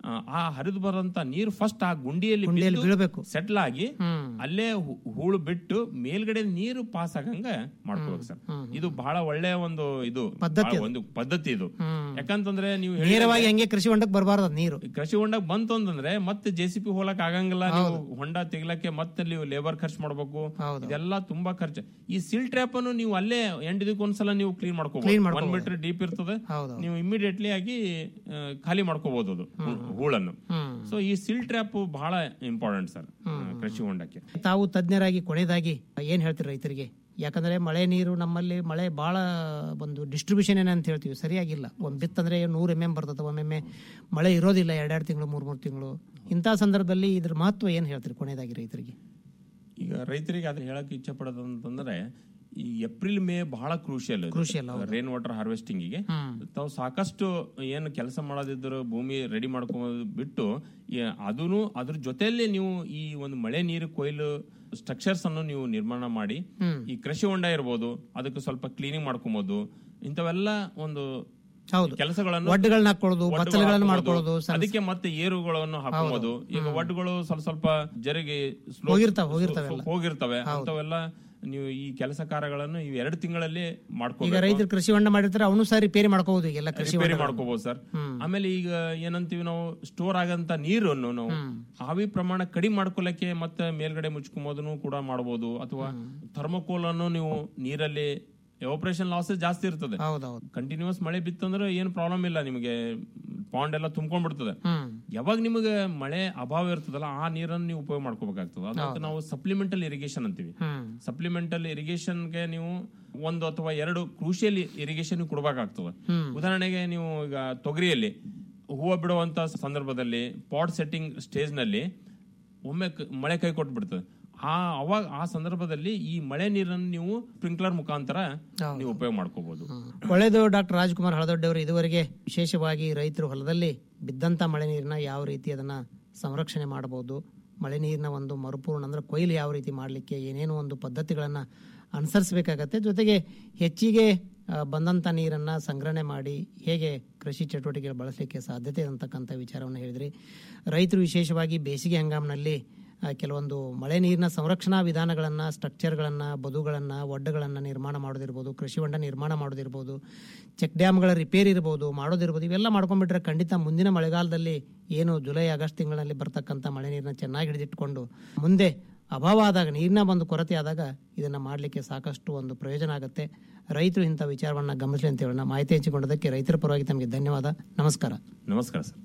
ಆ, ಆ ಹರಿದು ಬರೋಂತ ನೀರು ಫಸ್ಟ್ ಆ ಗುಂಡಿಯಲ್ಲಿ ಗುಂಡಿಯಲ್ಲಿ ಬೀಳ್ಬೇಕು. ಸೆಟ್ಲ್ ಆಗಿ ಅಲ್ಲೇ ಹೂ- ಹೂಳು ಬಿಟ್ಟು ಮೇಲ್ಗಡೆ ನೀರು ಪಾಸ್ ಆಗಂಗ ಮಾಡ್ಕೋಬೇಕು ಸರ್ ಇದು ಬಹಳ ಒಳ್ಳೆಯ ಒಂದು ಇದು ಪದ್ಧತಿ ಬಹಳ ಒಂದು ಪದ್ಧತಿ ಇದು ಯಾಕಂತಂದ್ರೆ ನೀವು ಹೇಳಿದಂಗೆ ನೇರವಾಗಿ ಹಂಗೆ ಕೃಷಿ ಹೊಂಡಕ್ಕೆ ಬರಬಾರ್ದು ನೀರು ಕೃಷಿ ಹೊಂಡ ಬಂತು ಅಂತಂದ್ರೆ ಮತ್ತೆ ಜೆ ಸಿ ಪಿ ಹೋಲಕ್ ಆಗಂಗಿಲ್ಲ ನೀವು ಹೊಂಡ ತೆಗಿಲಕ್ಕೆ ಮತ್ತೆ ನೀವು ಲೇಬರ್ ಖರ್ಚು ಮಾಡ್ಬೇಕು ಇದೆಲ್ಲ ತುಂಬಾ ಖರ್ಚು ಈ ಸಿಲ್ ಟ್ರ್ಯಾಪ್ ಅನ್ನು ನೀವು ಅಲ್ಲೇ ಎಂಟಿದಕ್ಕೆ ಒಂದ್ಸಲ ನೀವು ಕ್ಲೀನ್ Clean ಮಾಡ್ಕೋಬಹುದು ಒನ್ ಮಾಡ್ಕೊಬೋದು. ಮೀಟರ್ ಡೀಪ್ ಇರ್ತದೆ ಹೌದು. ನೀವು ಇಮಿಡಿಯೇಟ್ಲಿ ಆಗಿ ಆ, ಖಾಲಿ ಮಾಡ್ಕೋಬಹುದು ಅದು ಹೂಳನ್ನು ಸೊ ಈ ಸಿಲ್ ಟ್ರ್ಯಾಪ್ ಬಹಳ ಇಂಪಾರ್ಟೆಂಟ್ ಸರ್ ಕೃಷಿ ಹೊಂಡಕ್ಕೆ ತಾವು ತಜ್ಞರಾಗಿ ಕೊನೆಯದಾಗಿ ಏನ್ ಹೇಳ್ತೀರಿ ರೈತರಿಗೆ ಯಾಕಂದ್ರೆ ಮಳೆ ನೀರು ನಮ್ಮಲ್ಲಿ ಮಳೆ ಬಹಳ ಒಂದು ಡಿಸ್ಟ್ರಿಬ್ಯೂಷನ್ ಏನಂತ ಹೇಳ್ತೀವಿ ಸರಿಯಾಗಿಲ್ಲ ಒಂದ್ ಬಿತ್ತಂದ್ರೆ ನೂರ್ ಎಮ್ ಎಂ ಬರ್ತದೆ ಒಮ್ಮೊಮ್ಮೆ ಮಳೆ ಇರೋದಿಲ್ಲ ಎರಡೆರಡು ತಿಂಗಳು ಮೂರ್ ಮೂರು ತಿಂಗಳು ಇಂಥ ಸಂದರ್ಭದಲ್ಲಿ ಇದ್ರ ಮಹತ್ವ ಏನ್ ಹೇಳ್ತೀರಿ ಕೊನೆಯದಾಗಿ ರೈತರಿಗೆ ಈಗ ರೈತರಿಗೆ ಅದ್ರ ಹೇಳಕ್ ಇಚ್ಛೆ ಪಡೋದು ಅಂತಂದ್ರೆ ಈ ಏಪ್ರಿಲ್ ಮೇ ಬಹಳ crucial Crucial, rain water harvesting ಗೆ ತಾವು ಸಾಕಷ್ಟು ಏನು ಕೆಲಸ ಮಾಡೋದಿದ್ರು ಭೂಮಿ ರೆಡಿ ಮಾಡ್ಕೊಂಬೋದು ಬಿಟ್ಟು ಅದನ್ನು ಅದ್ರ ಜೊತೆಯಲ್ಲಿ ನೀವು ಈ ಒಂದು ಮಳೆ ನೀರು ಕೊಯ್ಲು ಸ್ಟ್ರಕ್ಚರ್ಸ್ ಅನ್ನು ನೀವು ನಿರ್ಮಾಣ ಮಾಡಿ ಈ ಕೃಷಿ ಹೊಂಡ ಇರ್ಬೋದು ಅದಕ್ಕೆ ಸ್ವಲ್ಪ ಕ್ಲೀನಿಂಗ್ ಮಾಡ್ಕೊಬೋದು ಇಂಥವೆಲ್ಲ ಒಂದು ಹೌದು ಕೆಲಸಗಳನ್ನು ಒಡ್ಡುಗಳನ್ನ ಹಾಕೊಳ್ಳೋದು ಒಡ್ಡುಗಳು ಬಚ್ಚಲುಗಳನ್ನ ಹಾಕ್ಬೋದು. ಮಾಡ್ಕೊಳ್ಳೋದು ಸಣ್ಣ- ಅದಕ್ಕೆ ಮತ್ತೆ ಏರುಗಳನ್ನು ಹಾಕೋಬಹುದು ಈಗ ಒಡ್ಡುಗಳು ಸ್ವಲ್ಪ ಸ್ವಲ್ಪ ಜರಿಗೆ slope- ಹೋಗಿರ್ತಾವೆ, ಹೋಗಿರ್ತಾವೆ ಎಲ್ಲ. ಹೋಗಿರ್ತವೆ ಅಂತವೆಲ್ಲ ನೀವು ಈ ಕೆಲಸ ಕಾರ್ಯಗಳನ್ನು ಈ ಎರಡು ತಿಂಗಳಲ್ಲಿ ಈಗ ಮಾಡ್ಕೋಬೇಕು ರೈತರು ಕೃಷಿ ಹೊಂಡ ಮಾಡಿರ್ತಾರೆ ಅವನು ಸಹ ರಿಪೇರಿ ಮಾಡ್ಕೋಬಹುದು ಈಗೆಲ್ಲ ಕೃಷಿ ರಿಪೇರಿ ಹೊಂಡಗಳು. ಮಾಡ್ಕೋಬಹುದು ಸರ್ ಆಮೇಲೆ ಈಗ ಏನಂತೀವಿ ನಾವು ಸ್ಟೋರ್ ಆಗಂತ ನೀರನ್ನು ನಾವು ಆವಿ ಪ್ರಮಾಣ ಕಡಿಮೆ ಮಾಡ್ಕೊಳಕ್ಕೆ ಮತ್ತೆ ಮೇಲ್ಗಡೆ ಮುಚ್ಕೊಂಬೋದನ್ನು ಕೂಡ ಮಾಡಬಹುದು ಅಥವಾ ಥರ್ಮೋಕೋಲ್ ಅನ್ನು ನೀವು ನೀರಲ್ಲಿ ಎವಾಪರೇಷನ್ ಲಾಸಸ್ ಜಾಸ್ತಿ ಇರ್ತದೆ ಹೌದೌದು ಕಂಟಿನ್ಯೂಸ್ ಮಳೆ ಬಿತ್ತಂದ್ರೆ ಏನು ಪ್ರಾಬ್ಲಮ್ ಇಲ್ಲ ನಿಮಗೆ ಪಾಂಡ್ ಎಲ್ಲ ತುಂಬ್ಕೊಂಡ್ಬಿಡ್ತದೆ ಹ್ಮ್ ಯಾವಾಗ ನಿಮಗೆ ಮಳೆ ಅಭಾವ ಇರ್ತದಲ್ಲ ಆ ನೀರನ್ನು ನೀವು ಉಪಯೋಗ ಮಾಡ್ಕೋಬೇಕಾಗ್ತದೆ ಅದಕ್ಕೆ ನಾವು ಸಪ್ಲಿಮೆಂಟಲ್ ಇರಿಗೇಷನ್ ಅಂತೀವಿ ಹ್ಮ್ ಸಪ್ಲಿಮೆಂಟಲ್ ಇರಿಗೇಷನ್ಗೆ ನೀವು ಒಂದು ಅಥವಾ ಎರಡು ಕ್ರೂಷಿಯಲ್ ಇರಿಗೇಷನ್ ಕೊಡಬೇಕಾಗ್ತದೆ ಹ್ಮ್. ಉದಾಹರಣೆಗೆ ನೀವು ಈಗ ತೊಗರಿಯಲ್ಲಿ ಹೂವು ಬಿಡುವಂತ ಸಂದರ್ಭದಲ್ಲಿ ಪಾಟ್ ಸೆಟ್ಟಿಂಗ್ ಸ್ಟೇಜ್ ನಲ್ಲಿ ಒಮ್ಮೆ ಕ- ಮಳೆ ಕೈ ಕೊಟ್ಬಿಡ್ತದೆ ಆ ಅವಾಗ ಆ ಸಂದರ್ಭದಲ್ಲಿ ಈ ಮಳೆ ನೀರನ್ನು ನೀವು ಸ್ಪ್ರಿಂಕ್ಲರ್ ಮುಖಾಂತರ ನೀವು ಉಪಯೋಗ ಮಾಡ್ಕೋಬಹುದು ಒಳ್ಳೆಯದು ಡಾಕ್ಟರ್ ರಾಜ್ಕುಮಾರ್ ಹಳದೊಡ್ಡವರು ಇದುವರೆಗೆ ವಿಶೇಷವಾಗಿ ರೈತರು ಹೊಲದಲ್ಲಿ ಬಿದ್ದಂತ ಮಳೆ ನೀರನ್ನ ಯಾವ ರೀತಿ ಅದನ್ನ ಸಂರಕ್ಷಣೆ ಮಾಡಬಹುದು ಮಳೆ ನೀರಿನ ಒಂದು ಮರುಪೂರ್ಣ ಅಂದ್ರೆ ಕೊಯ್ಲು ಯಾವ ರೀತಿ ಮಾಡಲಿಕ್ಕೆ ಏನೇನು ಒಂದು ಪದ್ಧತಿಗಳನ್ನ ಅನುಸರಿಸಬೇಕಾಗತ್ತೆ ಜೊತೆಗೆ ಹೆಚ್ಚಿಗೆ ಆ, ಬಂದಂತ ನೀರನ್ನ ಸಂಗ್ರಹಣೆ ಮಾಡಿ ಹೇಗೆ ಕೃಷಿ ಚಟುವಟಿಕೆ ಬಳಸಲಿಕ್ಕೆ ಸಾಧ್ಯತೆ ಅಂತಕ್ಕಂಥ ವಿಚಾರವನ್ನು ಹೇಳಿದ್ರಿ ರೈತರು ವಿಶೇಷವಾಗಿ ಬೇಸಿಗೆ ಹಂಗಾಮಿನಲ್ಲಿ ಆ, ಕೆಲವೊಂದು ಮಳೆ ನೀರಿನ ಸಂರಕ್ಷಣಾ ವಿಧಾನಗಳನ್ನ ಸ್ಟ್ರಕ್ಚರ್ಗಳನ್ನ ಬದುಗಳನ್ನ ಒಡ್ಡಗಳನ್ನ ನಿರ್ಮಾಣ ಮಾಡೋದಿರ್ಬೋದು ಕೃಷಿ ಹೊಂಡ ನಿರ್ಮಾಣ ಮಾಡೋದಿರ್ಬೋದು ಚೆಕ್ ಡ್ಯಾಮ್ಗಳ ರಿಪೇರಿ ಇರ್ಬೋದು ಮಾಡೋದಿರ್ಬೋದು ಇವೆಲ್ಲ ಮಾಡ್ಕೊಂಡ್ಬಿಟ್ರೆ ಖಂಡಿತ ಮುಂದಿನ ಮಳೆಗಾಲದಲ್ಲಿ ಏನು ಜುಲೈ ಆಗಸ್ಟ್ ತಿಂಗಳಲ್ಲಿ ಬರ್ತಕ್ಕಂಥ ಮಳೆ ನೀರನ್ನ ಚೆನ್ನಾಗಿ ಹಿಡಿದಿಟ್ಕೊಂಡು ಮುಂದೆ ಅಭಾವ ಆದಾಗ ನೀರಿನ ಒಂದು ಕೊರತೆ ಆದಾಗ ಇದನ್ನ ಮಾಡಲಿಕ್ಕೆ ಸಾಕಷ್ಟು ಒಂದು ಪ್ರಯೋಜನ ಆಗುತ್ತೆ ರೈತರು ಇಂಥ ವಿಚಾರವನ್ನ ಗಮನಿಸಲಿ ಅಂತ ಹೇಳೋಣ ಮಾಹಿತಿ ಹಂಚಿಕೊಂಡದಕ್ಕೆ ರೈತರ ಪರವಾಗಿ ತಮಗೆ ಧನ್ಯವಾದ ನಮಸ್ಕಾರ ನಮಸ್ಕಾರ ಸರ್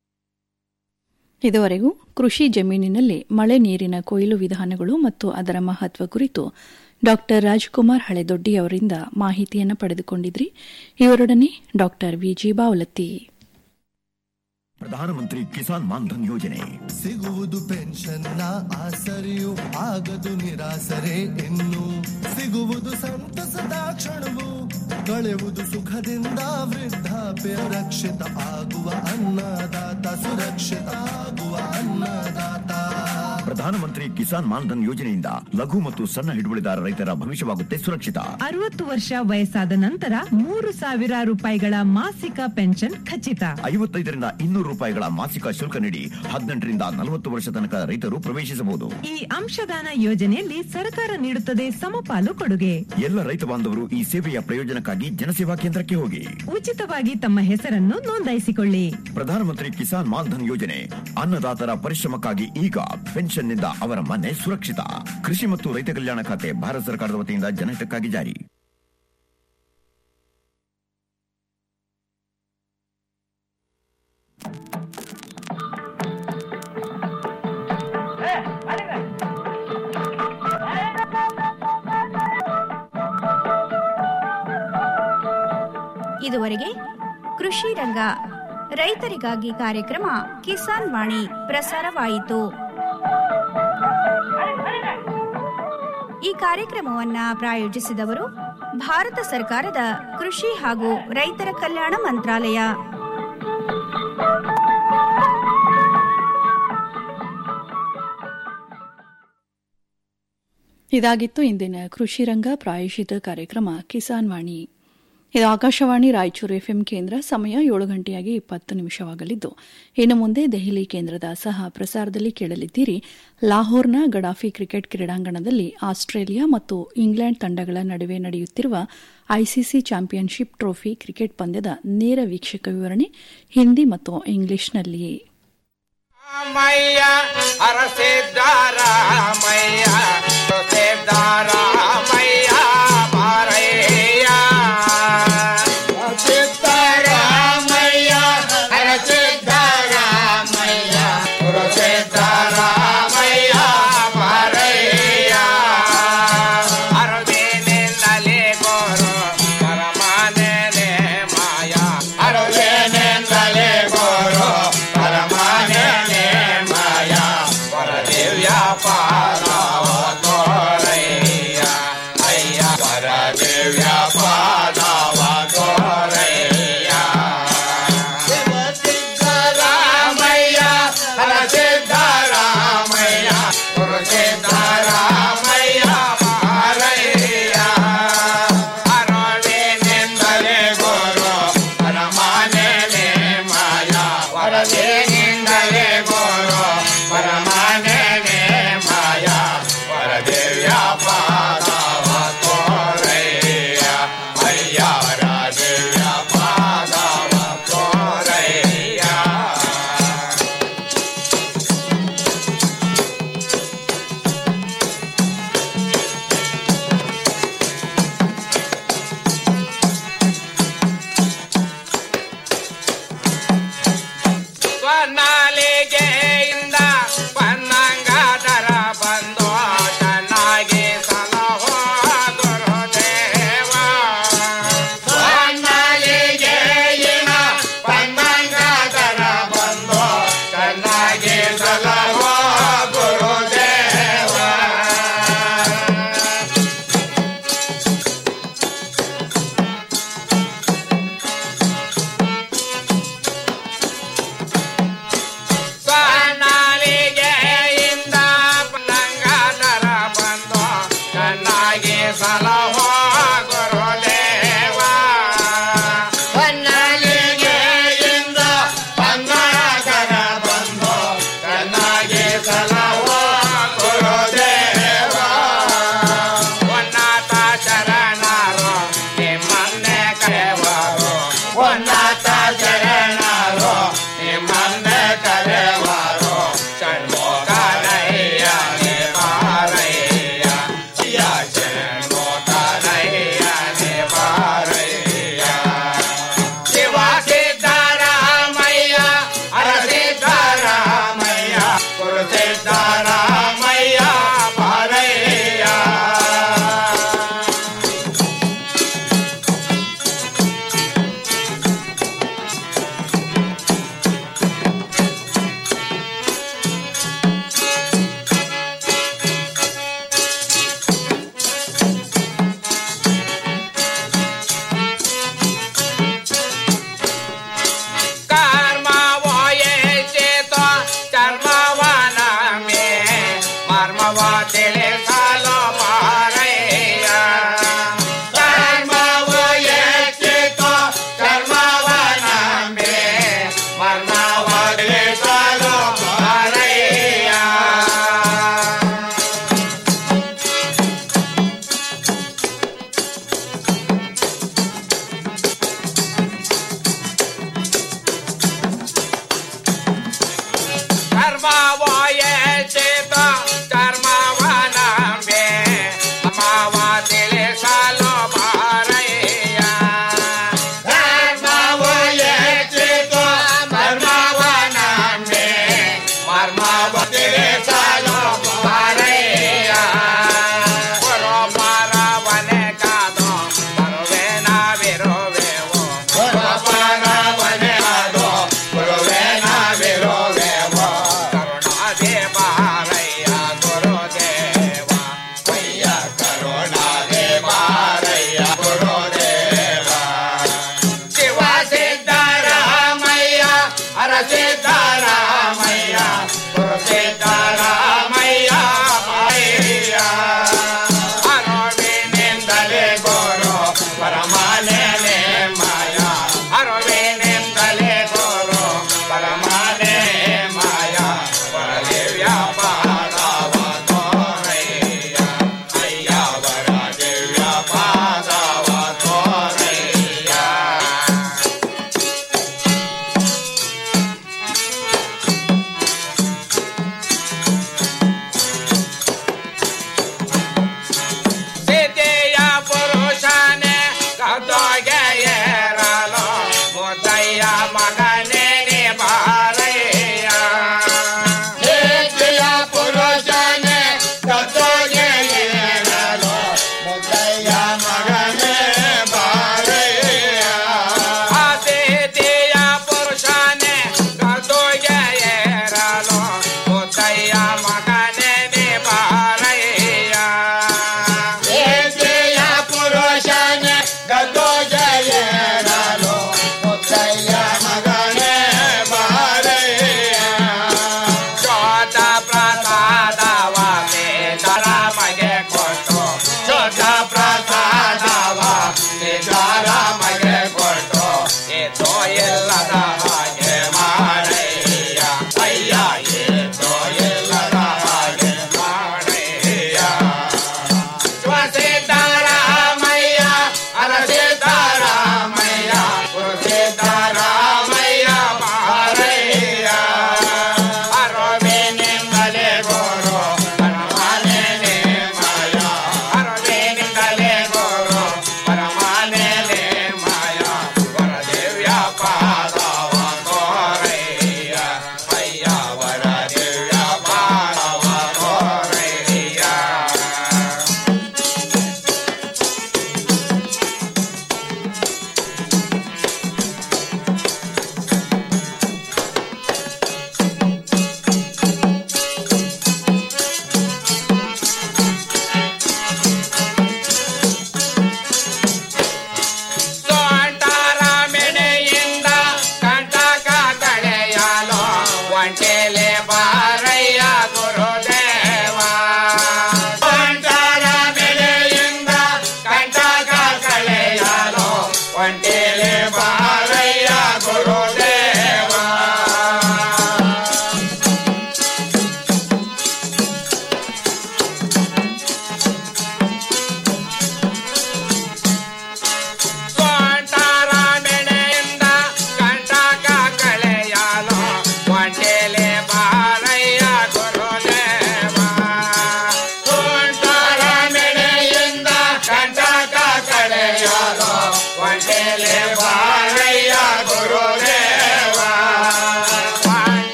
ಇದುವರೆಗೂ ಕೃಷಿ ಜಮೀನಿನಲ್ಲಿ ಮಳೆ ನೀರಿನ ಕೊಯ್ಲು ವಿಧಾನಗಳು ಮತ್ತು ಅದರ ಮಹತ್ವ ಕುರಿತು ಡಾಕ್ಟರ್ ರಾಜ್ಕುಮಾರ್ ಹಳೆದೊಡ್ಡಿ ಅವರಿಂದ ಮಾಹಿತಿಯನ್ನು ಪಡೆದುಕೊಂಡಿದ್ರಿ ಇವರೊಡನೆ ಡಾಕ್ಟರ್ ವಿಜಿ ಬಾವಲತ್ತಿ ಪ್ರಧಾನಮಂತ್ರಿ ಕಿಸಾನ್ ಮಾನ್ಧನ್ ಯೋಜನೆ ಸಿಗುವುದು ಪೆನ್ಷನ್ನ ಆಸರೆಯು ಆಗದು ನಿರಾಸರೆ ಇನ್ನು ಸಿಗುವುದು ಸಂತಸದ ಕ್ಷಣವು ಕಳೆಯುವುದು ಸುಖದಿಂದ ವೃದ್ಧಾಪ್ಯ ರಕ್ಷಿತ ಆಗುವ ಅನ್ನದಾತ ಸುರಕ್ಷಿತ ಆಗುವ ಅನ್ನದಾತ ಪ್ರಧಾನಮಂತ್ರಿ ಕಿಸಾನ್ ಮಾನ್ಧನ್ ಯೋಜನೆಯಿಂದ ಲಘು ಮತ್ತು ಸಣ್ಣ ಹಿಡುವಳಿದಾರ ರೈತರ ಭವಿಷ್ಯವಾಗುತ್ತೆ ಸುರಕ್ಷಿತ ಅರವತ್ತು ವರ್ಷ ವಯಸ್ಸಾದ ನಂತರ ಮೂರು ಸಾವಿರ ರೂಪಾಯಿಗಳ ಮಾಸಿಕ ಪೆನ್ಷನ್ ಖಚಿತ ಐವತ್ತೈದರಿಂದ ಇನ್ನೂರು ರೂಪಾಯಿಗಳ ಮಾಸಿಕ ಶುಲ್ಕ ನೀಡಿ ಹದಿನೆಂಟರಿಂದ ನಲವತ್ತು ವರ್ಷ ತನಕ ರೈತರು ಪ್ರವೇಶಿಸಬಹುದು ಈ ಅಂಶದಾನ ಯೋಜನೆಯಲ್ಲಿ ಸರ್ಕಾರ ನೀಡುತ್ತದೆ ಸಮಪಾಲು ಕೊಡುಗೆ ಎಲ್ಲ ರೈತ ಬಾಂಧವರು ಈ ಸೇವೆಯ ಪ್ರಯೋಜನಕ್ಕಾಗಿ ಜನಸೇವಾ ಕೇಂದ್ರಕ್ಕೆ ಹೋಗಿ ಉಚಿತವಾಗಿ ತಮ್ಮ ಹೆಸರನ್ನು ನೋಂದಾಯಿಸಿಕೊಳ್ಳಿ ಪ್ರಧಾನಮಂತ್ರಿ ಕಿಸಾನ್ ಮಾನ್ಧನ್ ಯೋಜನೆ ಅನ್ನದಾತರ ಪರಿಶ್ರಮಕ್ಕಾಗಿ ಈಗ ಪೆನ್ಷನ್ನಿಂದ ಅವರ ಮನೆ ಸುರಕ್ಷಿತ ಕೃಷಿ ಮತ್ತು ರೈತ ಕಲ್ಯಾಣ ಖಾತೆ ಭಾರತ ಸರ್ಕಾರದ ವತಿಯಿಂದ ಜನಹಿತಕ್ಕಾಗಿ ಜಾರಿ ಇದುವರೆಗೆ ಕೃಷಿ ರಂಗ ರೈತರಿಗಾಗಿ ಕಾರ್ಯಕ್ರಮ ಕಿಸಾನ್ ವಾಣಿ ಪ್ರಸಾರವಾಯಿತು ಈ ಕಾರ್ಯಕ್ರಮವನ್ನ ಪ್ರಾಯೋಜಿಸಿದವರು ಭಾರತ ಸರ್ಕಾರದ ಕೃಷಿ ಹಾಗೂ ರೈತರ ಕಲ್ಯಾಣ ಮಂತ್ರಾಲಯ ಇದಾಗಿತ್ತು ಇಂದಿನ ಕೃಷಿ ರಂಗ ಪ್ರಾಯೋಜಿತ ಕಾರ್ಯಕ್ರಮ ಕಿಸಾನ್ ವಾಣಿ ಇದು ಆಕಾಶವಾಣಿ ರಾಯಚೂರು ಎಫ್ಎಂ ಕೇಂದ್ರ ಸಮಯ ಏಳು ಗಂಟೆಯಾಗಿ ಇಪ್ಪತ್ತು ನಿಮಿಷವಾಗಲಿದ್ದು ಇನ್ನು ಮುಂದೆ ದೆಹಲಿ ಕೇಂದ್ರದ ಸಹ ಪ್ರಸಾರದಲ್ಲಿ ಕೇಳಲಿದ್ದೀರಿ ಲಾಹೋರ್ನ ಗಡಾಫಿ ಕ್ರಿಕೆಟ್ ಕ್ರೀಡಾಂಗಣದಲ್ಲಿ ಆಸ್ಟ್ರೇಲಿಯಾ ಮತ್ತು ಇಂಗ್ಲೆಂಡ್ ತಂಡಗಳ ನಡುವೆ ನಡೆಯುತ್ತಿರುವ ಐಸಿಸಿ ಚಾಂಪಿಯನ್ಶಿಪ್ ಟ್ರೋಫಿ ಕ್ರಿಕೆಟ್ ಪಂದ್ಯದ ನೇರ ವೀಕ್ಷಕ ವಿವರಣೆ ಹಿಂದಿ ಮತ್ತು ಇಂಗ್ಲಿಷ್ನಲ್ಲಿ ಮಯ್ಯ ಅರಸಿದ್ದಾರಾಮಯ್ಯ ಸಿದ್ದಾರಾಮಯ್ಯ ಬಾರಯ್ಯ ಸಿದ್ದಾರಾಮಯ್ಯ ಹರಸಿದ್ದಾರಾಮಯ್ಯ ಸಿದ್ದಾರಾಮಯ್ಯ ಬಾರಯ್ಯ ಅರವೇನಿಂದಲೇ ಗೋರು ಪರಮಾನೇನೆ ಮಾಯ ಅರವೇನಿಂದಲೇ ಗೋರು ಪರಮಾನೇನೆ ಮಾಯ ಪರದಿವ್ಯ ಪಾದವ ಗೋರಯ್ಯ ಅಯ್ಯ ಪರದಿವ್ಯ ಪಾದವ ಗೋರಯ್ಯ ಸಿದ್ದರಾಮಯ್ಯ ಹರ ಸಿದ್ದರಾಮಯ್ಯ ಗುರು ಸಿದ್ದರಾಮಯ್ಯ ಬಾರಯ್ಯ ಅರವೇನೆಂದರೆ ಗುರು ಪರಮಾನೇನೆ ಮಾಯ ವರದೇನಿಂದಲೇ ಗುರು ಪರಮಾನೇನೆ ಮಾಯ ವರದೇವ್ಯ ಪಾದವ ಕೋರಯ್ಯ ಅಯ್ಯ ವರದೇವ್ಯ ಪಾದವ ಕೋರಯ್ಯ ಸ್ವನಾಲಿಗೆಯಿಂದ ಪನ್ನಂಗಾದರ ಬಂದು ಚೆನ್ನಾಗಿ ಸಲಹೋ ಗುರುದೇವ ಸ್ವನಾಲಿಗೆಯಿಂದ ಪನ್ನಂಗಾದರ ಬಂದು ಚೆನ್ನಾಗಿ ಸಲಹೋ ಗುರುದೇವ ಸ್ವನಾಲಿಗೆಯಿಂದ ಪನ್ನಂಗಾದರ ಬಂದು ಚೆನ್ನಾಗಿ ಸಲಹೋ ಗುರುದೇವ ಹೊನ್ನಲಿಗೆಯಿಂದ ಪನ್ನಂಗಾದರ ಬಂದು ಚೆನ್ನಾಗಿ ಸಲಹೋ ಗುರುದೇವ ಉನ್ನತ ಶರಣರು ನಿಮ್ಮನ್ನೇ ಕರೆವರು ಉನ್ನತ ಶರಣರು ನಿಮ್ಮನ್ನೇ ಕರೆವರು ಷಣ್ಮುಖನಯ್ಯ ನಿವಾರಯ್ಯ ಯ ಷಣ್ಮುಖನಯ್ಯ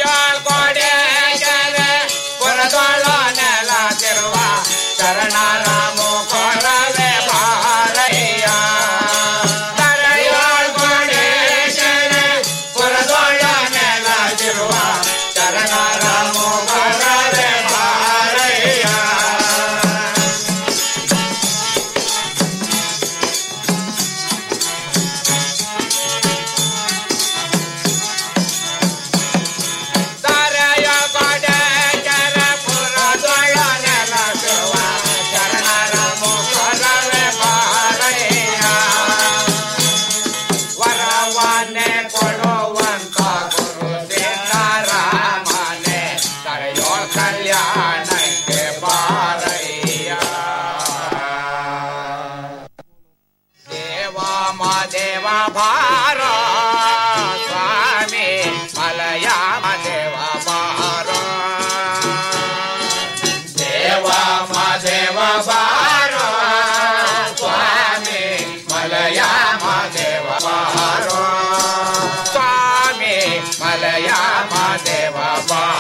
ತರೆಯೋಳ್ ಕೊಡೇಶನೆ ಪುರದೊಳು ನೆಲದಿರುವ ಶರಣರಾಮು ಕೊರವೆ ಬಾರಯ್ಯ ತರೆಯೋಳ್ ಕೊಡೇಶನೆ ಪುರದೊಳು ನೆಲದಿರುವ ಶರಣರಾಮು ಕೊರವೆ ಬಾರಯ್ಯ ತಾರೆಯ ಕೊಡೇಶನ ಪುರದೊಳು ನೆಲದಿರುವ ಶರಣರಾಮು ಕೊರವೆ ಬಾರಯ್ಯ ವರವನ್ನೇ ಕೊಡುವಂತ ಗುರು ಸೀತಾರಾಮನೆ ತರೆಯೋ ಕಲ್ಯಾಣಕ್ಕೆ ಬಾರಯ್ಯ ದೇವ ಮಾದೇವ ಭಾರ ಸ್ವಾಮಿ ಮಲಯಾಮ ದೇವ ಭಾರ ದೇವ ಮಾದೇವ ಭಾರ ಸ್ವಾಮಿ ಮಲಯಾಮ ದೇವ ಭಾರ ಸ್ವಾಮಿ ಮಲಯಾಮ ದೇವ ಭಾರ